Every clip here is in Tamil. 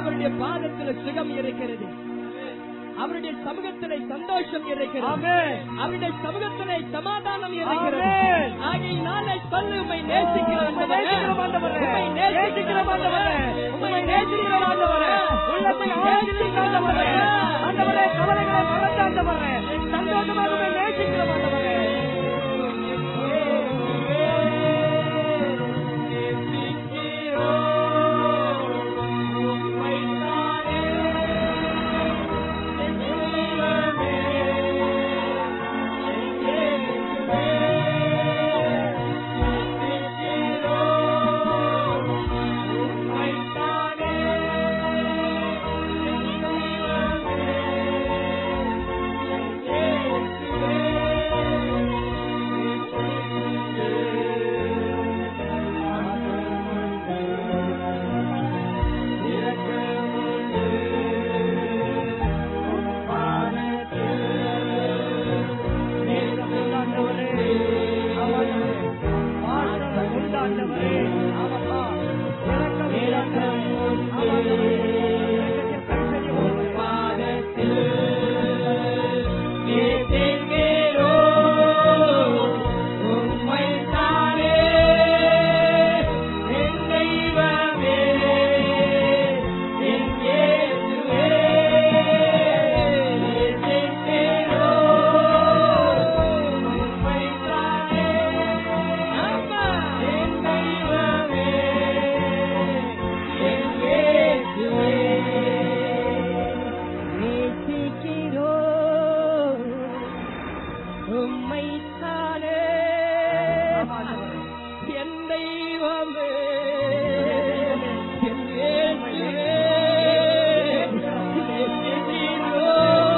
அவருடைய பாதத்தில் சுகம் இருக்கிறது அவருடைய சமூகத்திலே சந்தோஷம் இருக்கிறது ஆமென். அவருடைய சமூகத்திலே சமாதானம் இருக்கிறது ஆமென். ஆகையினாலே சொல்லு உம்மை நேசிக்கிற உம்மை ஆண்டவரே. நேசிக்கிறோம் ஆண்டவரே. உம்மை நேசிக்கிறோம் ஆண்டவரே. உம்மை நேசிக்கிறோம் ஆண்டவரே. உள்ளத்தை ஆழ்ந்திருக்க ஆண்டவரே. ஆண்டவரே, கவலைகளை மறந்த ஆண்டவரே. சந்தோஷமாக உம்மை நேசிக்கிறோம் ஆண்டவரே. உம்மைத்தானே என் தெய்வமே என் இயேசுவே, நேசிக்கிறோ.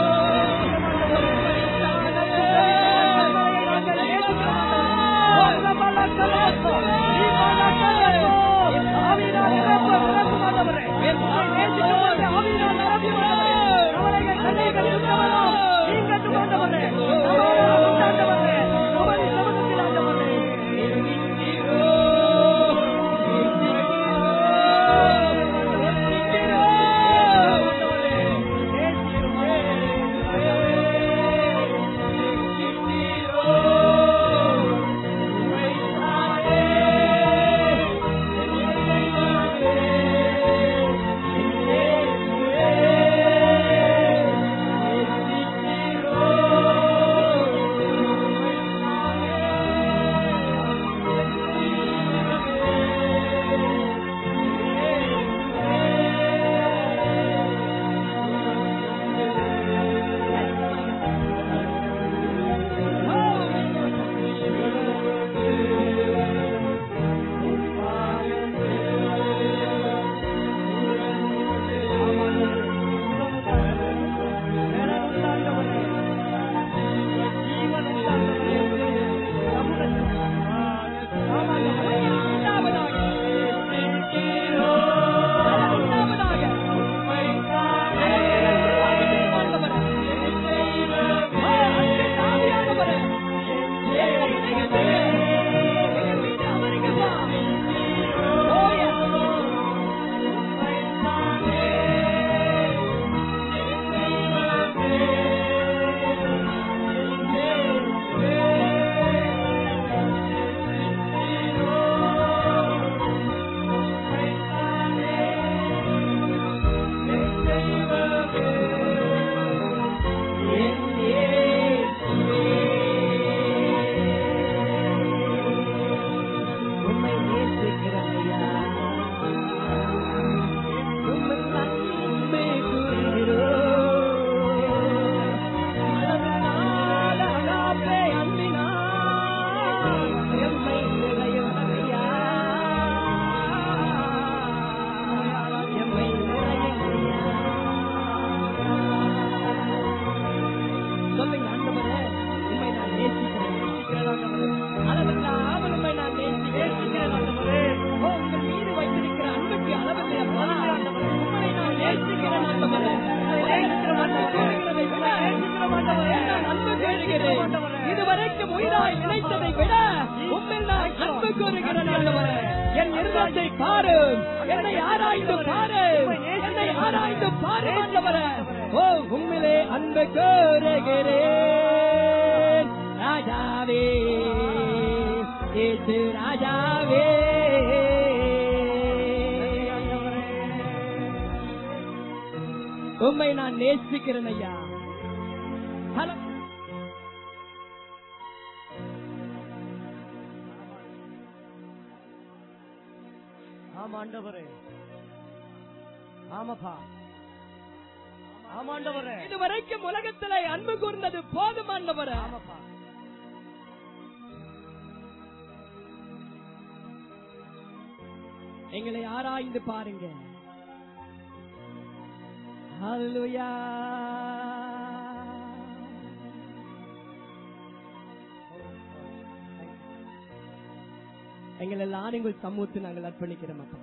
சொல்லுங்க ஆண்டவரே உண்மை நான் நேசிக்கிறேன் நேசிக்கிறேன் ஆண்டவரே அளவில்லாமல் உண்மை நான் நேசிக்கிறேன் நேசிக்கிறேன் ஆண்டவரே ஓ உங்கள் மீது வைத்திருக்கிற அன்புக்கு அளவில்லை அப்பா ஆண்டவரே உண்மை நான் நேசிக்கிறேன் ஆண்டவரே நேசிக்கிறேன் ஆண்டவரே விட நேசிக்கிறேன் ஆண்டவரே நான் அன்பு கேளுகிறேன் இதுவரைக்கும் உயிராய் நினைத்ததை விட உண்மையில் நான் அன்பு கூறுகிறேன் ஆண்டவரே என் இருதயத்தை பாரு என்னை ஆராய்ந்து பாரு என்னை சேர்ந்து பாரு ஆண்டவரே ஓ உண்மையிலே அன்பு கோருகிறேன் ராஜாவே ஏசு ராஜாவே உண்மை நான் நேசிக்கிறேன் ஐயா ஹலோ ஆமாண்டவரே ஆமாப்பா ஆமாண்டவரே இதுவரைக்கும் உலகத்திலே அன்பு கூர்ந்தது போதுமானவரே ஆமாப்பா எங்களை ஆராய்ந்து பாருங்க ஹalleluya எங்கள் எல்லாரும் உங்கள் சமூகத்தை நாங்கள் அர்ப்பணிக்கிறோம் அப்பா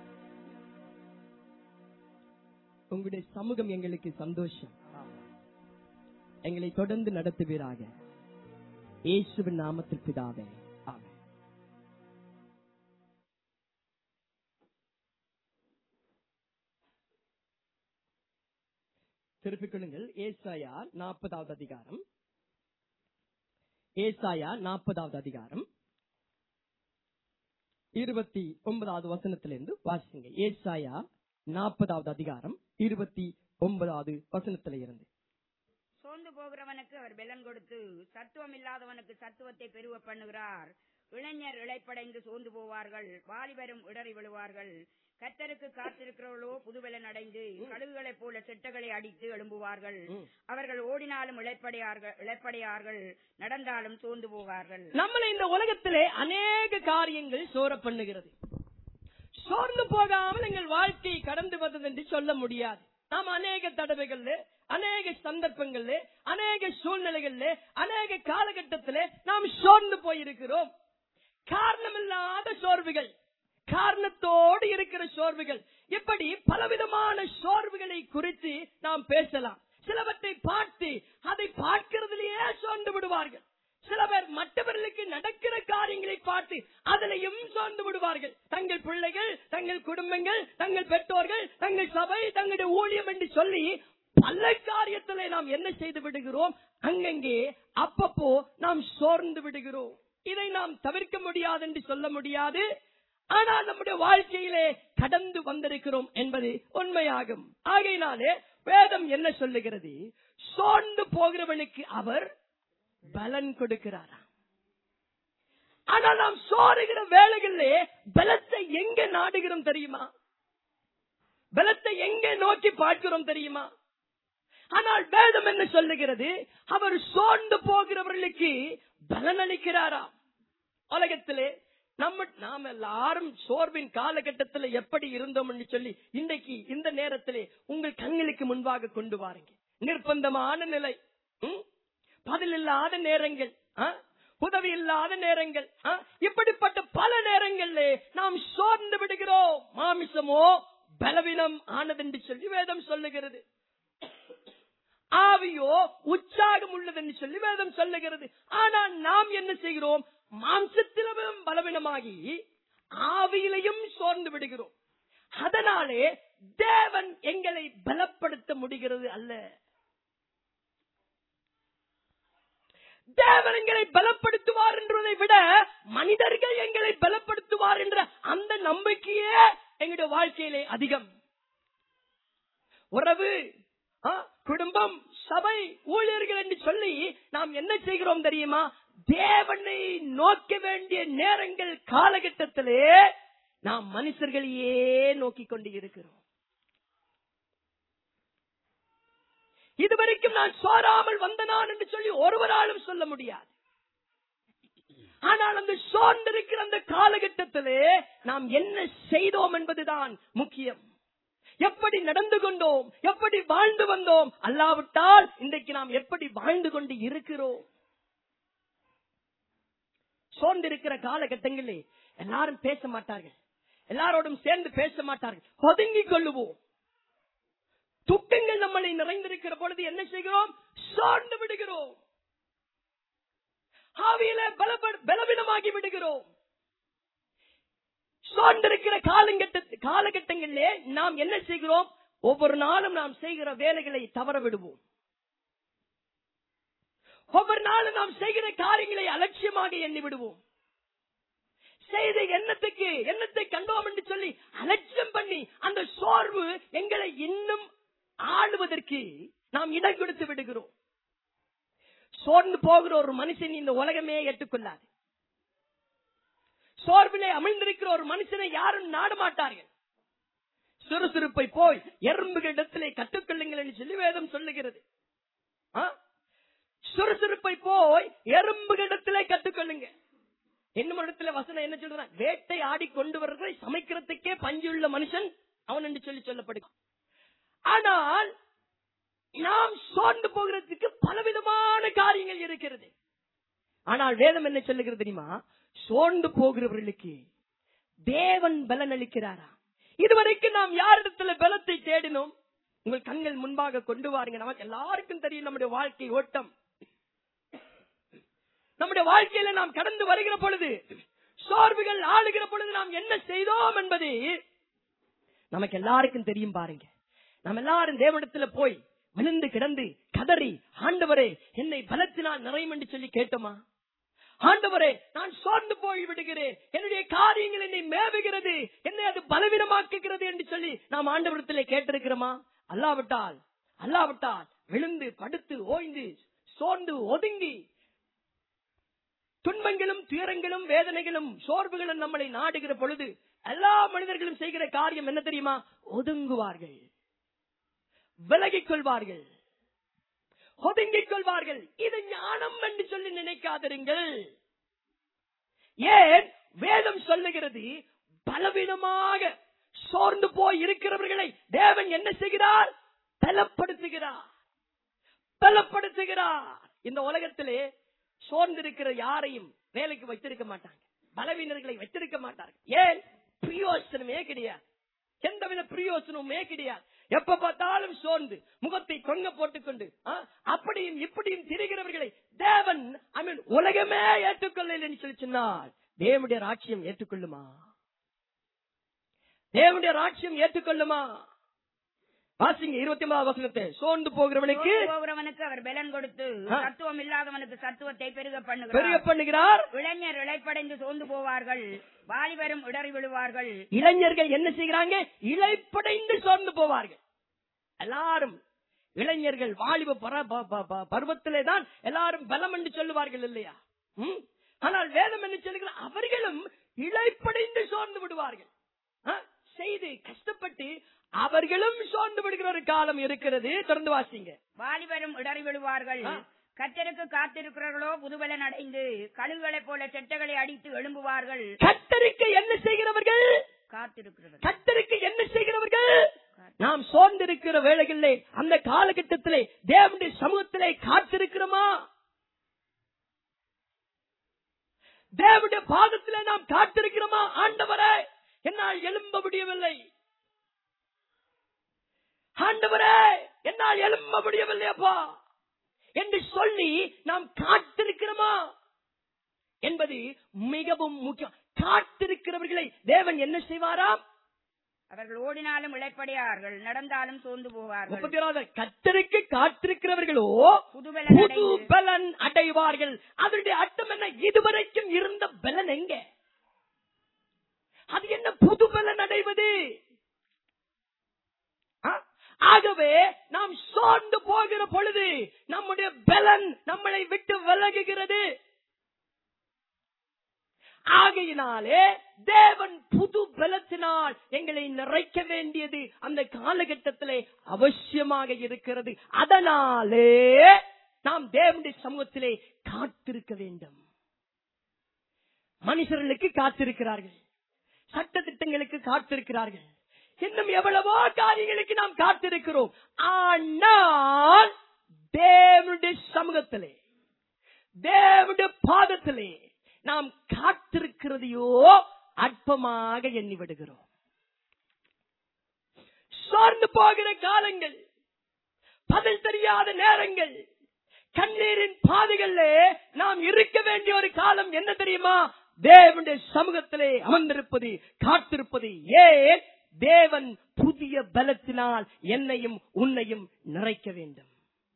உங்களுடைய சமூகம் எங்களுக்கு சந்தோஷம் எங்களை தொடர்ந்து நடத்துவீராக இயேசுவின் நாமத்தில் பிதாவே ஆமென் திருப்பிக் கொள்ளுங்கள் ஏசாயா நாற்பதாவது அதிகாரம் ஏசாயா நாற்பதாவது அதிகாரம் இருபத்தி ஒன்பதாவது வசனத்திலிருந்து வாசிங்க ஏசாயா நாற்பதாவது அதிகாரம் இருபத்தி ஒன்பதாவது வசனத்தில இருந்து சோர்ந்து போகிறவனுக்கு அவர் பெலன் கொடுத்து சத்துவம் இல்லாதவனுக்கு சத்துவத்தை பெருவ பண்ணுகிறார் இளைஞர் இளைப்படைந்து சோர்ந்து போவார்கள் வாலிபரும் இடறி விழுவார்கள் கத்தருக்கு காத்திருக்கிறவர்களோ புதுபலன் அடைந்து கழுகுகளைப் போல செட்டகளை அடித்து எழும்புவார்கள் அவர்கள் ஓடினாலும் இளைப்படையார்கள் இளைப்படையார்கள் நடந்தாலும் சோர்ந்து போவார்கள் நம்மளை இந்த உலகத்திலே அநேக காரியங்கள் சோர பண்ணுகிறது சோர்ந்து போகாமல் எங்கள் வாழ்க்கை கடந்து வந்தது என்று சொல்ல முடியாது நாம் அநேக தடவைகள்ல அநேக சந்தர்ப்பங்கள்ல அநேக சூழ்நிலைகள்ல அநேக காலகட்டத்திலே நாம் சோர்ந்து போயிருக்கிறோம் காரணமில்லாத சோர்வுகள் காரணத்தோடு இருக்கிற சோர்வுகள் இப்படி பலவிதமான சோர்வுகளை குறித்து நாம் பேசலாம் சிலவற்றை பார்த்து அதை பார்க்கிறதிலேயே சோர்ந்து விடுவார்கள் சில பேர் மற்றவர்களுக்கு நடக்கிற காரியங்களை பார்த்து அதிலையும் சோர்ந்து விடுவார்கள் தங்கள் பிள்ளைகள் தங்கள் குடும்பங்கள் தங்கள் பெற்றோர்கள் தங்கள் சபை தங்களுடைய ஊழியம் என்று சொல்லி பல காரியத்திலே நாம் என்ன செய்து விடுகிறோம் அங்கங்கே அப்பப்போ நாம் சோர்ந்து விடுகிறோம் இதை நாம் தவிர்க்க முடியாது என்று சொல்ல முடியாது ஆனால் நம்முடைய வாழ்க்கையிலே கடந்து வந்திருக்கிறோம் என்பது உண்மையாகும் ஆகையினாலே வேதம் என்ன சொல்லுகிறது சோர்ந்து போகிறவனுக்கு அவர் பலன் கொடுக்கிறாராம் ஆனால் நாம் சோறுகிற வேலைகளிலே பலத்தை எங்க நாடுகிறோம் தெரியுமா பலத்தை எங்க நோக்கி பார்க்கிறோம் தெரியுமா ஆனால் வேதம் என்ன சொல்லுகிறது அவர் சோர்ந்து போகிறவர்களுக்கு பலன் அளிக்கிறாராம் உலகத்திலே நம்ம நாம் எல்லாரும் சோர்வின் காலகட்டத்தில் எப்படி இருந்தோம் என்று சொல்லி இன்றைக்கு இந்த நேரத்திலே உங்கள் கண்களுக்கு முன்பாக கொண்டு வாருங்க நிர்பந்தமான நிலை ம்? பதில் இல்லாத நேரங்கள் ஆ? உதவி இல்லாத நேரங்கள் ஆ? இப்படிப்பட்ட பல நேரங்களிலே நாம் சோர்ந்து விடுகிறோம் மாமிசமோ பலவீனம் ஆனதென்று சொல்லி வேதம் சொல்லுகிறது ஆவியோ உற்சாகம் உள்ளது என்று சொல்லி வேதம் சொல்லுகிறது ஆனால் நாம் என்ன செய்கிறோம் மாம்சத்திலும் பலவீனமாகி ஆவியிலையும் சோர்ந்து விடுகிறோம் அதனாலே தேவன் எங்களை பலப்படுத்த முடிகிறது அல்ல தேவன் எங்களை பலப்படுத்துவார் என்றதை விட மனிதர்கள் எங்களை பலப்படுத்துவார் என்ற அந்த நம்பிக்கையே எங்களுடைய வாழ்க்கையிலே அதிகம் உறவு ஆ, குடும்பம் சபை ஊழியர்கள் என்று சொல்லி நாம் என்ன செய்கிறோம் தெரியுமா தேவனை நோக்க வேண்டிய நேரங்கள் காலகட்டத்திலே நாம் மனுஷர்களையே நோக்கிக் கொண்டு இருக்கிறோம் இதுவரைக்கும் நான் சோராமல் வந்த நான் என்று சொல்லி ஒருவராலும் சொல்ல முடியாது ஆனால் அந்த சோர்ந்திருக்கிற அந்த காலகட்டத்திலே நாம் என்ன செய்தோம் என்பதுதான் முக்கியம் எப்படி நடந்து கொண்டோம் எப்படி வாழ்ந்து வந்தோம் அல்லாவிட்டால் இன்றைக்கு நாம் எப்படி வாழ்ந்து கொண்டு இருக்கிறோம் சோர்ந்திருக்கிற காலகட்டங்களிலே எல்லாரும் பேச மாட்டார்கள் எல்லாரோடும் சேர்ந்து பேச மாட்டார்கள் ஒதுங்கிக் கொள்ளுவோம் துக்கங்கள் நம்மளை நிறைந்திருக்கிற பொழுது என்ன செய்கிறோம் சோர்ந்து விடுகிறோம் ஆவியில பலப்ப- பலவீனமாகி விடுகிறோம் சோர்ந்திருக்கிற காலகட்ட காலகட்டங்களிலே நாம் என்ன செய்கிறோம் ஒவ்வொரு நாளும் நாம் செய்கிற வேலைகளை தவற விடுவோம் ஒவ்வொரு நாளும் நாம் செய்கிற காரியங்களை அலட்சியமாக எண்ணி விடுவோம் செய்த எண்ணத்துக்கு எண்ணத்தை கண்டோம் என்று சொல்லி அலட்சியம் பண்ணி அந்த சோர்வு எங்களை இன்னும் ஆளுவதற்கு நாம் இடம் கொடுத்து விடுகிறோம் சோர்ந்து போகிற ஒரு மனுஷன் இந்த உலகமே ஏற்றுக்கொள்ளாது சோர்விலே அமிழ்ந்திருக்கிற ஒரு மனுஷனை யாரும் நாட மாட்டார்கள் சுறுசுறுப்பை போய் எறும்புகள் இடத்திலே கற்றுக்கொள்ளுங்கள் என்று சொல்லி வேதம் சொல்லுகிறது ஆ? சுறுசுறுப்பை போய் எறும்புகள் இடத்திலே கற்றுக்கொள்ளுங்க இன்னும் இடத்துல வசனம் என்ன சொல்றான் வேட்டை ஆடி கொண்டு வர்றதை சமைக்கிறதுக்கே பஞ்சுள்ள மனுஷன் அவன் என்று சொல்லி சொல்லப்படுகிறான் ஆனால் நாம் சோர்ந்து போகிறதுக்கு பலவிதமான காரியங்கள் இருக்கிறது ஆனால் வேதம் என்ன சொல்லுகிறது தெரியுமா சோர்ந்து போகிறவர்களுக்கு தேவன் பலன் அளிக்கிறாரா இதுவரைக்கும் நாம் யாரிடத்துல பலத்தை தேடினோம் உங்கள் கண்கள் முன்பாக கொண்டு வாருங்க நமக்கு எல்லாருக்கும் தெரியும் நம்முடைய வாழ்க்கை ஓட்டம் நம்முடைய வாழ்க்கையில நாம் கடந்து வருகிற பொழுது சோர்வுகள் ஆளுகிற பொழுது நாம் என்ன செய்தோம் என்பது நமக்கு எல்லாருக்கும் தெரியும் பாருங்க நம்ம எல்லாரும் தேவனிடத்துல போய் விழுந்து கிடந்து கதறி ஆண்டவரே என்னை பலத்தினால் நிறையும் என்று சொல்லி கேட்டோமா ஆண்டவரே நான் சோர்ந்து போய் விடுகிறேன் என்னுடைய காரியங்கள் என்னை மேவுகிறது என்னை அது பலவீனமாக்குகிறது என்று சொல்லி நாம் ஆண்டவரத்திலே கேட்டிருக்கிறோமா அல்லாவிட்டால் அல்லாவிட்டால் விழுந்து படுத்து ஓய்ந்து சோர்ந்து ஒதுங்கி துன்பங்களும் துயரங்களும் வேதனைகளும் சோர்வுகளும் நம்மளை நாடுகிற பொழுது எல்லா மனிதர்களும் செய்கிற காரியம் என்ன தெரியுமா ஒதுங்குவார்கள் விலகிக் கொள்வார்கள் ஒதுங்கிக் கொள்வார்கள் இது ஞானம் என்று சொல்லி நினைக்காதிருங்கள் ஏன் வேதம் சொல்லுகிறது பலவீனமாக சோர்ந்து போய் இருக்கிறவர்களை தேவன் என்ன செய்கிறார் பலப்படுத்துகிறார் பலப்படுத்துகிறார் இந்த உலகத்திலே சோர்ந்திருக்கிற யாரையும் வேலைக்கு வைத்திருக்க மாட்டாங்க பலவீனர்களை வைத்திருக்க மாட்டார்கள் ஏன் பிரயோசனமே கிடையாது எந்தவித பிரயோசனமுமே கிடையாது எப்ப பார்த்தாலும் சோர்ந்து முகத்தை கொங்க போட்டுக்கொண்டு ஆ, அப்படியும் இப்படியும் திரிகிறவர்களை தேவன் ஐ மீன் உலகமே ஏற்றுக்கொள்ளலன்னு சொல்லி சொன்னால் தேவனுடைய ராட்சியம் ஏற்றுக்கொள்ளுமா தேவனுடைய ராட்சியம் ஏற்றுக்கொள்ளுமா வாசிங்க இருபத்தி ஒன்பதாவது வசனத்தை சோர்ந்து போகிறவனுக்கு சோர்ந்து போகிறவனுக்கு அவர் பலன் கொடுத்து ஆ. சத்துவம் இல்லாதவனுக்கு சத்துவத்தை பெருக பெருக பண்ணுகிறார் பண்ணுகிறார் இளைஞர் இழைப்படைந்து சோர்ந்து போவார்கள் வாலிபரும் இடறி விழுவார்கள் இளைஞர்கள் என்ன செய்கிறாங்க இழைப்படைந்து சோர்ந்து போவார்கள் எல்லாரும் இளைஞர்கள் வாலிப பர- ப- ப- ப- பருவத்திலே தான் எல்லாரும் பலம் என்று சொல்லுவார்கள் இல்லையா ம்? ஆனால் வேதம் என்ன சொல்லுகிற அவர்களும் இழைப்படைந்து சோர்ந்து விடுவார்கள் ஆ? செய்து கஷ்டப்பட்டு அவர்களும் சோர்ந்து விடுகிற ஒரு காலம் இருக்கிறது தொடர்ந்து வாசிங்க வாலிபரும் இடறி விழுவார்கள் ஆ. கத்தருக்கு காத்திருக்கிறவர்களோ புதுபலன் அடைந்து கழுகுகளைப் போல செட்டைகளை அடித்து எழும்புவார்கள் கத்தருக்கு என்ன செய்கிறவர்கள் காத்திருக்கிறவர்கள் கத்தருக்கு என்ன செய்கிறவர்கள் நாம் சோர்ந்திருக்கிற வேளைகளிலே அந்த காலகட்டத்திலே தேவனுடைய சமூகத்திலே காத்திருக்கிறோமா தேவனுடைய பாதத்திலே நாம் காத்திருக்கிறோமா ஆண்டவரே என்னால் எழும்ப முடியவில்லை ஆண்டவரே என்னால் எழும்ப முடியவில்லை அப்பா என்று சொல்லி நாம் காத்திருக்கிறோமா என்பது மிகவும் முக்கியம் காத்திருக்கிறவர்களை தேவன் என்ன செய்வாராம் அவர்கள் ஓடினாலும் இழைப்படையார்கள் நடந்தாலும் சோர்ந்து போவார்கள் முப்பத்தி ஏழாவது கத்தருக்கு காத்திருக்கிறவர்களோ புதுபலன் புது அடைந்து பலன் அடைவார்கள் அதனுடைய அர்த்தம் என்ன இதுவரைக்கும் இருந்த பலன் எங்க அது என்ன புது பலன் அடைவது ஆ? ஆகவே நாம் சோர்ந்து போகிற பொழுது நம்முடைய பலன் நம்மளை விட்டு விலகுகிறது ஆகையினாலே தேவன் புது பலத்தினால் எங்களை நிறைக்க வேண்டியது அந்த காலகட்டத்திலே அவசியமாக இருக்கிறது அதனாலே நாம் தேவனுடைய சமூகத்திலே காத்திருக்க வேண்டும் மனுஷர்களுக்கு காத்திருக்கிறார்கள் சட்ட திட்டங்களுக்கு காத்திருக்கிறார்கள் இன்னும் எவ்வளவோ காரியங்களுக்கு நாம் காத்திருக்கிறோம் ஆனால் தேவனுடைய சமூகத்திலே தேவனுடைய பாதத்திலே நாம் காத்திருக்கிறதையோ அற்பமாக எண்ணி விடுகிறோம் சார்ந்து போகிற காலங்கள் பதில் தெரியாத நேரங்கள் கண்ணீரின் பாதைகள்ல நாம் இருக்க வேண்டிய ஒரு காலம் என்ன தெரியுமா தேவனுடைய சமூகத்திலே அமர்ந்திருப்பது காத்திருப்பது ஏன் தேவன் புதிய பலத்தினால் என்னையும் உன்னையும் நிறைக்க வேண்டும்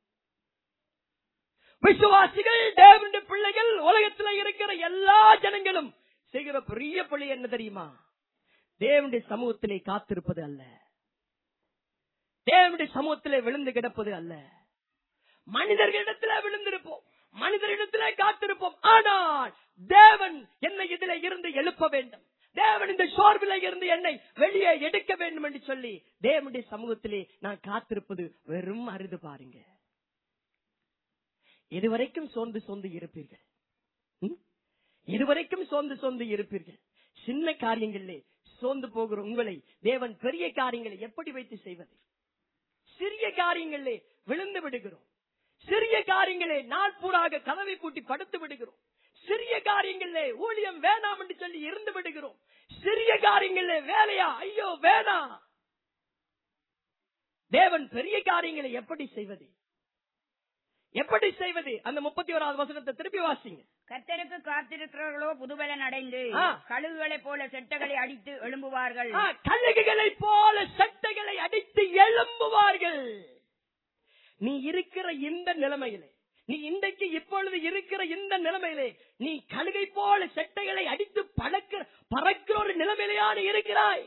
விசுவாசிகள் தேவனுடைய பிள்ளைகள் உலகத்தில் இருக்கிற எல்லா ஜனங்களும் செய்கிற பெரிய பிள்ளை என்ன தெரியுமா தேவனுடைய சமூகத்திலே காத்திருப்பது அல்ல தேவனுடைய சமூகத்திலே விழுந்து கிடப்பது அல்ல மனிதர்களிடத்திலே விழுந்திருப்போம் மனிதரிடத்திலே காத்திருப்போம் ஆனால் தேவன் என்னை இதிலே இருந்து எழுப்ப வேண்டும் தேவன் இந்த சோர்வில இருந்து என்னை வெளியே எடுக்க வேண்டும் என்று சொல்லி தேவனுடைய சமூகத்திலே நான் காத்திருப்பது வெறும் அருது பாருங்க இதுவரைக்கும் சோர்ந்து சோர்ந்து இருப்பீர்கள் ம்? இதுவரைக்கும் சோர்ந்து சோர்ந்து இருப்பீர்கள் சின்ன காரியங்களிலே சோர்ந்து போகிற உங்களை தேவன் பெரிய காரியங்களை எப்படி வைத்து செய்வது சிறிய காரியங்களிலே விழுந்து விடுகிறோம் சிறிய காரியங்களே நாள் பூராக கதவை பூட்டி படுத்து விடுகிறோம் சிறிய காரியங்களிலே ஊழியம் வேணாம் என்று சொல்லி இருந்து விடுகிறோம் சிறிய காரியங்களிலே வேலையா ஐயோ வேணாம் தேவன் பெரிய காரியங்களை எப்படி செய்வது எப்படி செய்வது அந்த முப்பத்தி ஓராவது வசனத்தை திருப்பி வாசிங்க கர்த்தருக்கு காத்திருக்கிறவர்களோ புதுபலன் அடைந்து ஆ. கழுகுகளைப் போல செட்டகளை அடித்து எழும்புவார்கள் ஆ, கழுகுகளைப் போல சட்டைகளை அடித்து எழும்புவார்கள் நீ இருக்கிற இந்த நிலைமையிலே நீ இன்றைக்கு இப்பொழுது இருக்கிற இந்த நிலைமையிலே நீ கழுகை போல சட்டைகளை அடித்து பழக்க பறக்கிற ஒரு நிலைமையிலேயான இருக்கிறாய்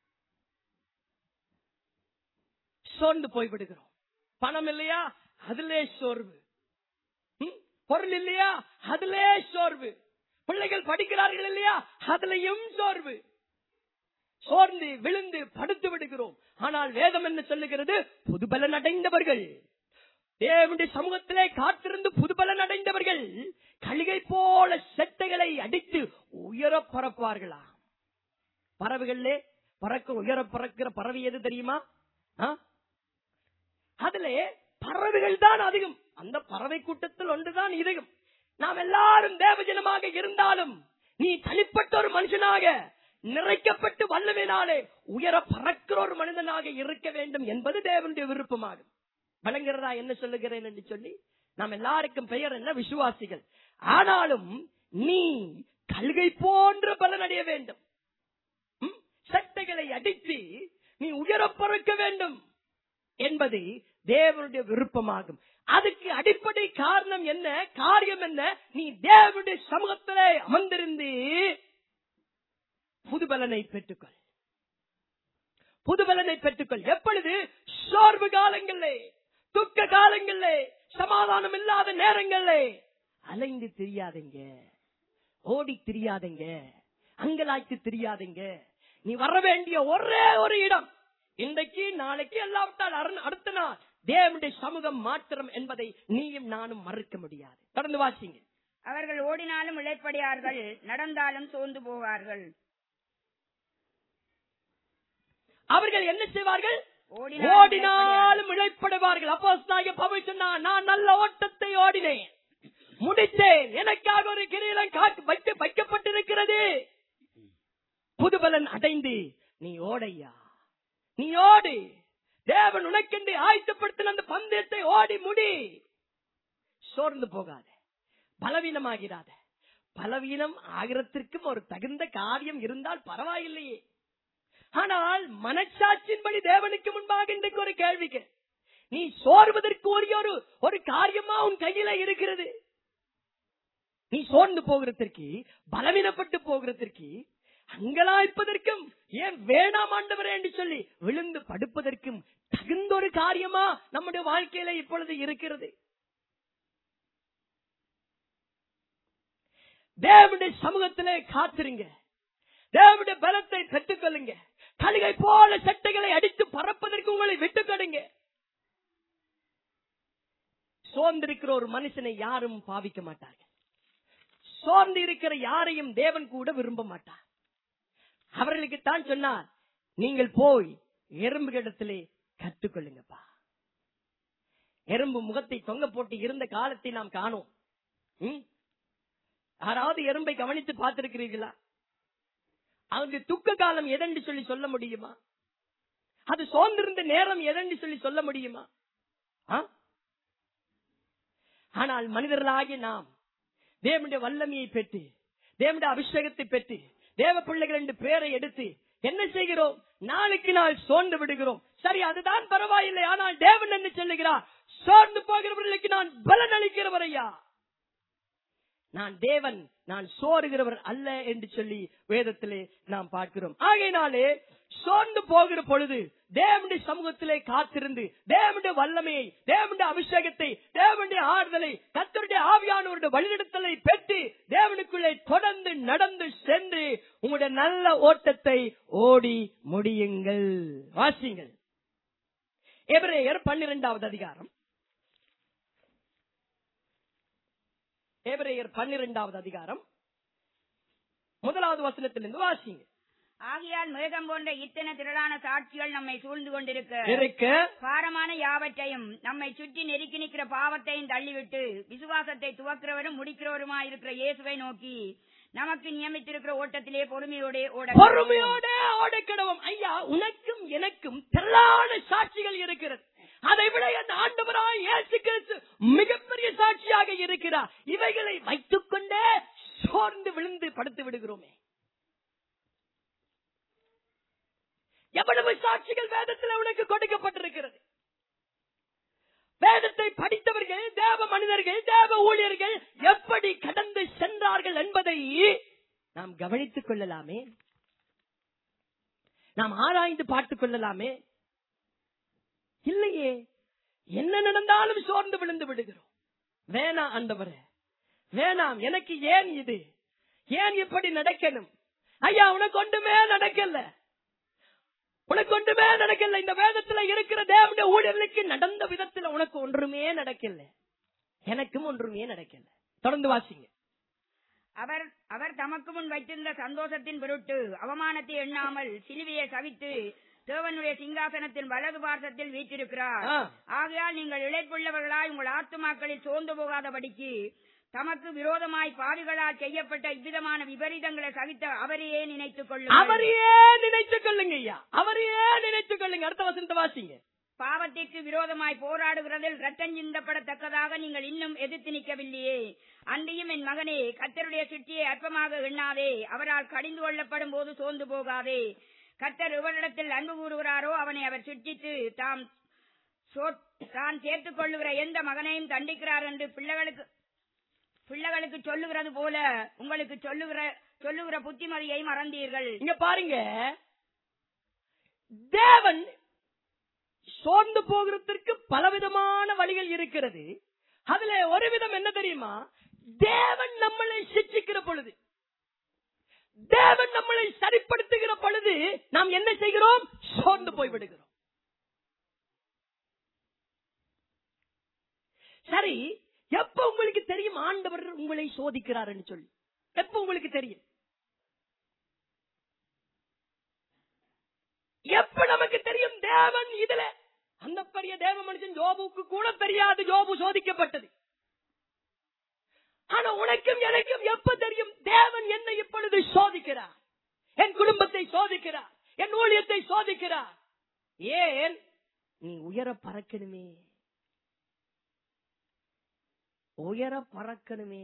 சோர்ந்து போய்விடுகிறோம் பணம் இல்லையா அதிலே சோர்வு ம்? பொருள் இல்லையா அதிலே சோர்வு பிள்ளைகள் படிக்கிறார்கள் இல்லையா அதுலயும் சோர்வு சோர்ந்து விழுந்து படுத்து விடுகிறோம் ஆனால் வேதம் என்ன சொல்லுகிறது புதுபலன் அடைந்தவர்கள் தேவனுடைய சமூகத்திலே காத்திருந்து புதுபலன் அடைந்தவர்கள் கழுகை போல செட்டைகளை அடித்து உயர பறப்பார்களா பறவைகளிலே பறக்க உயர பறக்கிற பறவை எது தெரியுமா ஆ? அதிலே பறவைகள் தான் அதிகம் அந்த பறவை கூட்டத்தில் ஒன்றுதான் இதுகும் நாம் எல்லாரும் தேவஜனமாக இருந்தாலும் நீ தனிப்பட்ட ஒரு மனுஷனாக நிறைக்கப்பட்டு வல்லவினாலே உயர பறக்கிற ஒரு மனிதனாக இருக்க வேண்டும் என்பது தேவனுடைய விருப்பமாகும் வழங்குகிறதா என்ன சொல்லுகிறேன் என்று சொல்லி நாம் எல்லாருக்கும் பெயர் என்ன விசுவாசிகள் ஆனாலும் நீ கல்கை போன்ற பலன் அடைய வேண்டும் ம்? சட்டைகளை அடித்து நீ உயர பறக்க வேண்டும் என்பது தேவனுடைய விருப்பமாகும் அதுக்கு அடிப்படை காரணம் என்ன காரியம் என்ன நீ தேவனுடைய சமூகத்திலே அமர்ந்திருந்து புதுபலனை பெற்றுக்கொள் புதுபலனை பெற்றுக்கொள் எப்பொழுது சோர்வு காலங்களிலே துக்க காலங்களிலே சமாதானம் இல்லாத நேரங்களிலே அலைந்து தெரியாதீங்க ஓடி தெரியாதீங்க அங்கலாய்த்து தெரியாதீங்க நீ வர வேண்டிய ஒரே ஒரு இடம் இன்றைக்கு நாளைக்கு எல்லாவற்றால் அருண் அடுத்த நாள் தேவனுடைய சமூகம் மாத்திரம் என்பதை நீயும் நானும் மறுக்க முடியாது தொடர்ந்து வாசிங்க அவர்கள் ஓடினாலும் இழைப்படையார்கள் நடந்தாலும் சோர்ந்து போவார்கள் அவர்கள் என்ன செய்வார்கள் ஓடினாலும் ஓடினாலும் இழைப்படுவார்கள் அப்போ பவுல் சொன்னார் நான் நல்ல ஓட்டத்தை ஓடினேன் முடித்தேன் எனக்காக ஒரு கிரீடம் காட்டு வைக்க வைக்கப்பட்டிருக்கிறது புதுபலன் அடைந்து நீ ஓடையா நீ ஓடு தேவன் உனக்கென்று ஆயத்தப்படுத்தின அந்த பந்தயத்தை ஓடி முடி சோர்ந்து போகாத பலவீனமாகிறாத பலவீனம் ஆகிறதற்கும் ஒரு தகுந்த காரியம் இருந்தால் பரவாயில்லையே ஆனால் மனச்சாட்சியின்படி தேவனுக்கு முன்பாக இன்றைக்கு ஒரு கேள்விக்கு நீ சோர்வதற்கு ஒரே ஒரு ஒரு காரியமா உன் கையில இருக்கிறது நீ சோர்ந்து போகிறதற்கு பலவீனப்பட்டு போகிறதற்கு அங்கலாய்ப்பதற்கும் ஏன் வேணாம் ஆண்டவரே என்று சொல்லி விழுந்து படுப்பதற்கும் தகுந்த ஒரு காரியமா நம்முடைய வாழ்க்கையில இப்பொழுது இருக்கிறது தேவனுடைய சமூகத்திலே காத்திருங்க தேவனுடைய பலத்தை பெற்றுக் கொள்ளுங்க கழுகை போல சட்டைகளை அடித்து பறப்பதற்கு உங்களை விட்டுக் கொடுங்க சோர்ந்திருக்கிற ஒரு மனுஷனை யாரும் பாவிக்க மாட்டார்கள் சோர்ந்து இருக்கிற யாரையும் தேவன் கூட விரும்ப மாட்டார் அவர்களுக்கு தான் சொன்னார் நீங்கள் போய் எறும்புகளிடத்திலே கற்றுக்கொள்ளுங்கப்பா எறும்பு முகத்தை தொங்க போட்டு இருந்த காலத்தை நாம் காணோம் ம்? யாராவது எறும்பை கவனித்து பார்த்திருக்கிறீர்களா அவங்க துக்க காலம் எதென்று சொல்லி சொல்ல முடியுமா அது சோர்ந்திருந்த நேரம் எதென்று சொல்லி சொல்ல முடியுமா ஆ? ஆனால் மனிதர்களாகிய நாம் தேவனுடைய வல்லமையை பெற்று தேவனுடைய அபிஷேகத்தை பெற்று தேவ பிள்ளைகள் என்று பேரை எடுத்து என்ன செய்கிறோம் நாளுக்கு நாள் சோர்ந்து விடுகிறோம் சரி அதுதான் பரவாயில்லை ஆனால் தேவன் என்ன சொல்லுகிறார் சோர்ந்து போகிறவர்களுக்கு நான் பலன் அளிக்கிறவரையா நான் தேவன் நான் சோறுகிறவர் அல்ல என்று சொல்லி வேதத்திலே நாம் பார்க்கிறோம் ஆகையினாலே சோர்ந்து போகிற பொழுது தேவனுடைய சமூகத்திலே காத்திருந்து தேவனுடைய வல்லமையை தேவனுடைய அபிஷேகத்தை தேவனுடைய ஆறுதலை கத்தருடைய ஆவியானவருடைய வழிநடத்தலை பெற்று தேவனுக்குள்ளே தொடர்ந்து நடந்து சென்று உங்களுடைய நல்ல ஓட்டத்தை ஓடி முடியுங்கள் வாசிங்கள் எபிரேயர் பன்னிரெண்டாவது அதிகாரம் எபிரேயர் பன்னிரெண்டாவது அதிகாரம் முதலாவது வசனத்திலிருந்து வாசிங்க ஆகையால் மேகம் போன்ற இத்தனை திரளான சாட்சிகள் நம்மை சூழ்ந்து கொண்டிருக்க இருக்க பாரமான யாவற்றையும் நம்மை சுற்றி நெருக்கி நிற்கிற பாவத்தையும் தள்ளிவிட்டு விசுவாசத்தை துவக்கிறவரும் முடிக்கிறவருமாயிருக்கிற இயேசுவை நோக்கி நமக்கு நியமித்திருக்கிற ஓட்டத்திலே பொறுமையோட ஓட பொறுமையோட ஓடக்கிடவும் ஐயா உனக்கும் எனக்கும் திரளான சாட்சிகள் இருக்கிறது அதை விட என் ஆண்டவராய் இயேசு கிறிஸ்து மிகப்பெரிய சாட்சியாக இருக்கிறார் இவைகளை வைத்துக் கொண்டே சோர்ந்து விழுந்து படுத்து விடுகிறோமே எவ்வளவு சாட்சிகள் வேதத்தில் உனக்கு கொடுக்கப்பட்டிருக்கிறது வேதத்தை படித்தவர்கள் தேவ மனிதர்கள் தேவ ஊழியர்கள் எப்படி கடந்து சென்றார்கள் என்பதை நாம் கவனித்துக் கொள்ளலாமே நாம் ஆராய்ந்து பார்த்துக் கொள்ளலாமே இல்லையே என்ன நடந்தாலும் சோர்ந்து விழுந்து விடுகிறோம் வேணாம் ஆண்டவரே வேணாம் எனக்கு ஏன் இது ஏன் இப்படி நடக்கணும் ஐயா உனக்கு ஒன்றுமே நடக்கல உனக்கு ஒன்றுமே நடக்கல இந்த வேதத்துல இருக்கிற தேவனுடைய ஊழியர்களுக்கு நடந்த விதத்துல உனக்கு ஒன்றுமே நடக்கல எனக்கும் ஒன்றுமே நடக்கல தொடர்ந்து வாசிங்க அவர் அவர் தமக்கு முன் வைத்திருந்த சந்தோஷத்தின் பொருட்டு அவமானத்தை எண்ணாமல் சிலுவையை சவித்து தேவனுடைய சிங்காசனத்தின் வலது பார்சத்தில் வீற்றிருக்கிறார் ஆ. ஆகையால் நீங்கள் இழைப்புள்ளவர்களாய் உங்கள் ஆத்துமாக்களில் சோர்ந்து போகாதபடிக்கு தமக்கு விரோதமாய் பாவிகளால் செய்யப்பட்ட இவ்விதமான விபரீதங்களை சகித்த அவரையே நினைத்துக் கொள்ளுங்கள் அவரையே நினைத்துக் கொள்ளுங்க ஐயா அவரையே நினைத்துக் கொள்ளுங்க அடுத்த வசனத்தை வாசிங்க பாவத்திற்கு விரோதமாய் போராடுகிறதில் ரத்தம் சிந்தப்படத்தக்கதாக நீங்கள் இன்னும் எதிர்த்து நிற்கவில்லையே அன்றியும் என் மகனே கத்தருடைய சுற்றியை அற்பமாக எண்ணாதே அவரால் கடிந்து கொள்ளப்படும் போது சோர்ந்து போகாதே கத்தர் எவரிடத்தில் அன்பு கூறுகிறாரோ அவனை அவர் சுற்றித்து தாம் சோ- தான் சேர்த்துக் கொள்ளுகிற எந்த மகனையும் தண்டிக்கிறார் என்று பிள்ளைகளுக்கு பிள்ளைகளுக்கு சொல்லுகிறது போல உங்களுக்கு சொல்லுகிற சொல்லுகிற புத்திமதியை மறந்தீர்கள் இங்க பாருங்க தேவன் சோர்ந்து போகிறதற்கு பலவிதமான வழிகள் இருக்கிறது அதுல ஒரு விதம் என்ன தெரியுமா தேவன் நம்மளை சிச்சிக்கிற பொழுது தேவன் நம்மளை சரிப்படுத்துகிற பொழுது நாம் என்ன செய்கிறோம் சோர்ந்து போய் விடுகிறோம் சரி எப்ப உங்களுக்கு தெரியும் ஆண்டவர் உங்களை சோதிக்கிறார்னு சொல்லி எப்ப உங்களுக்கு தெரியும் எப்ப நமக்கு தெரியும் தேவன் இதுல அந்த பெரிய தேவ மனுஷன் ஜோபுக்கு கூட தெரியாது ஜோபு சோதிக்கப்பட்டது ஆனா உனக்கும் எனக்கும் எப்ப தெரியும் தேவன் என்னை இப்பொழுது சோதிக்கிறார் என் குடும்பத்தை சோதிக்கிறார் என் ஊழியத்தை சோதிக்கிறார் ஏன் நீ உயர பறக்கணுமே உயர பறக்கணுமே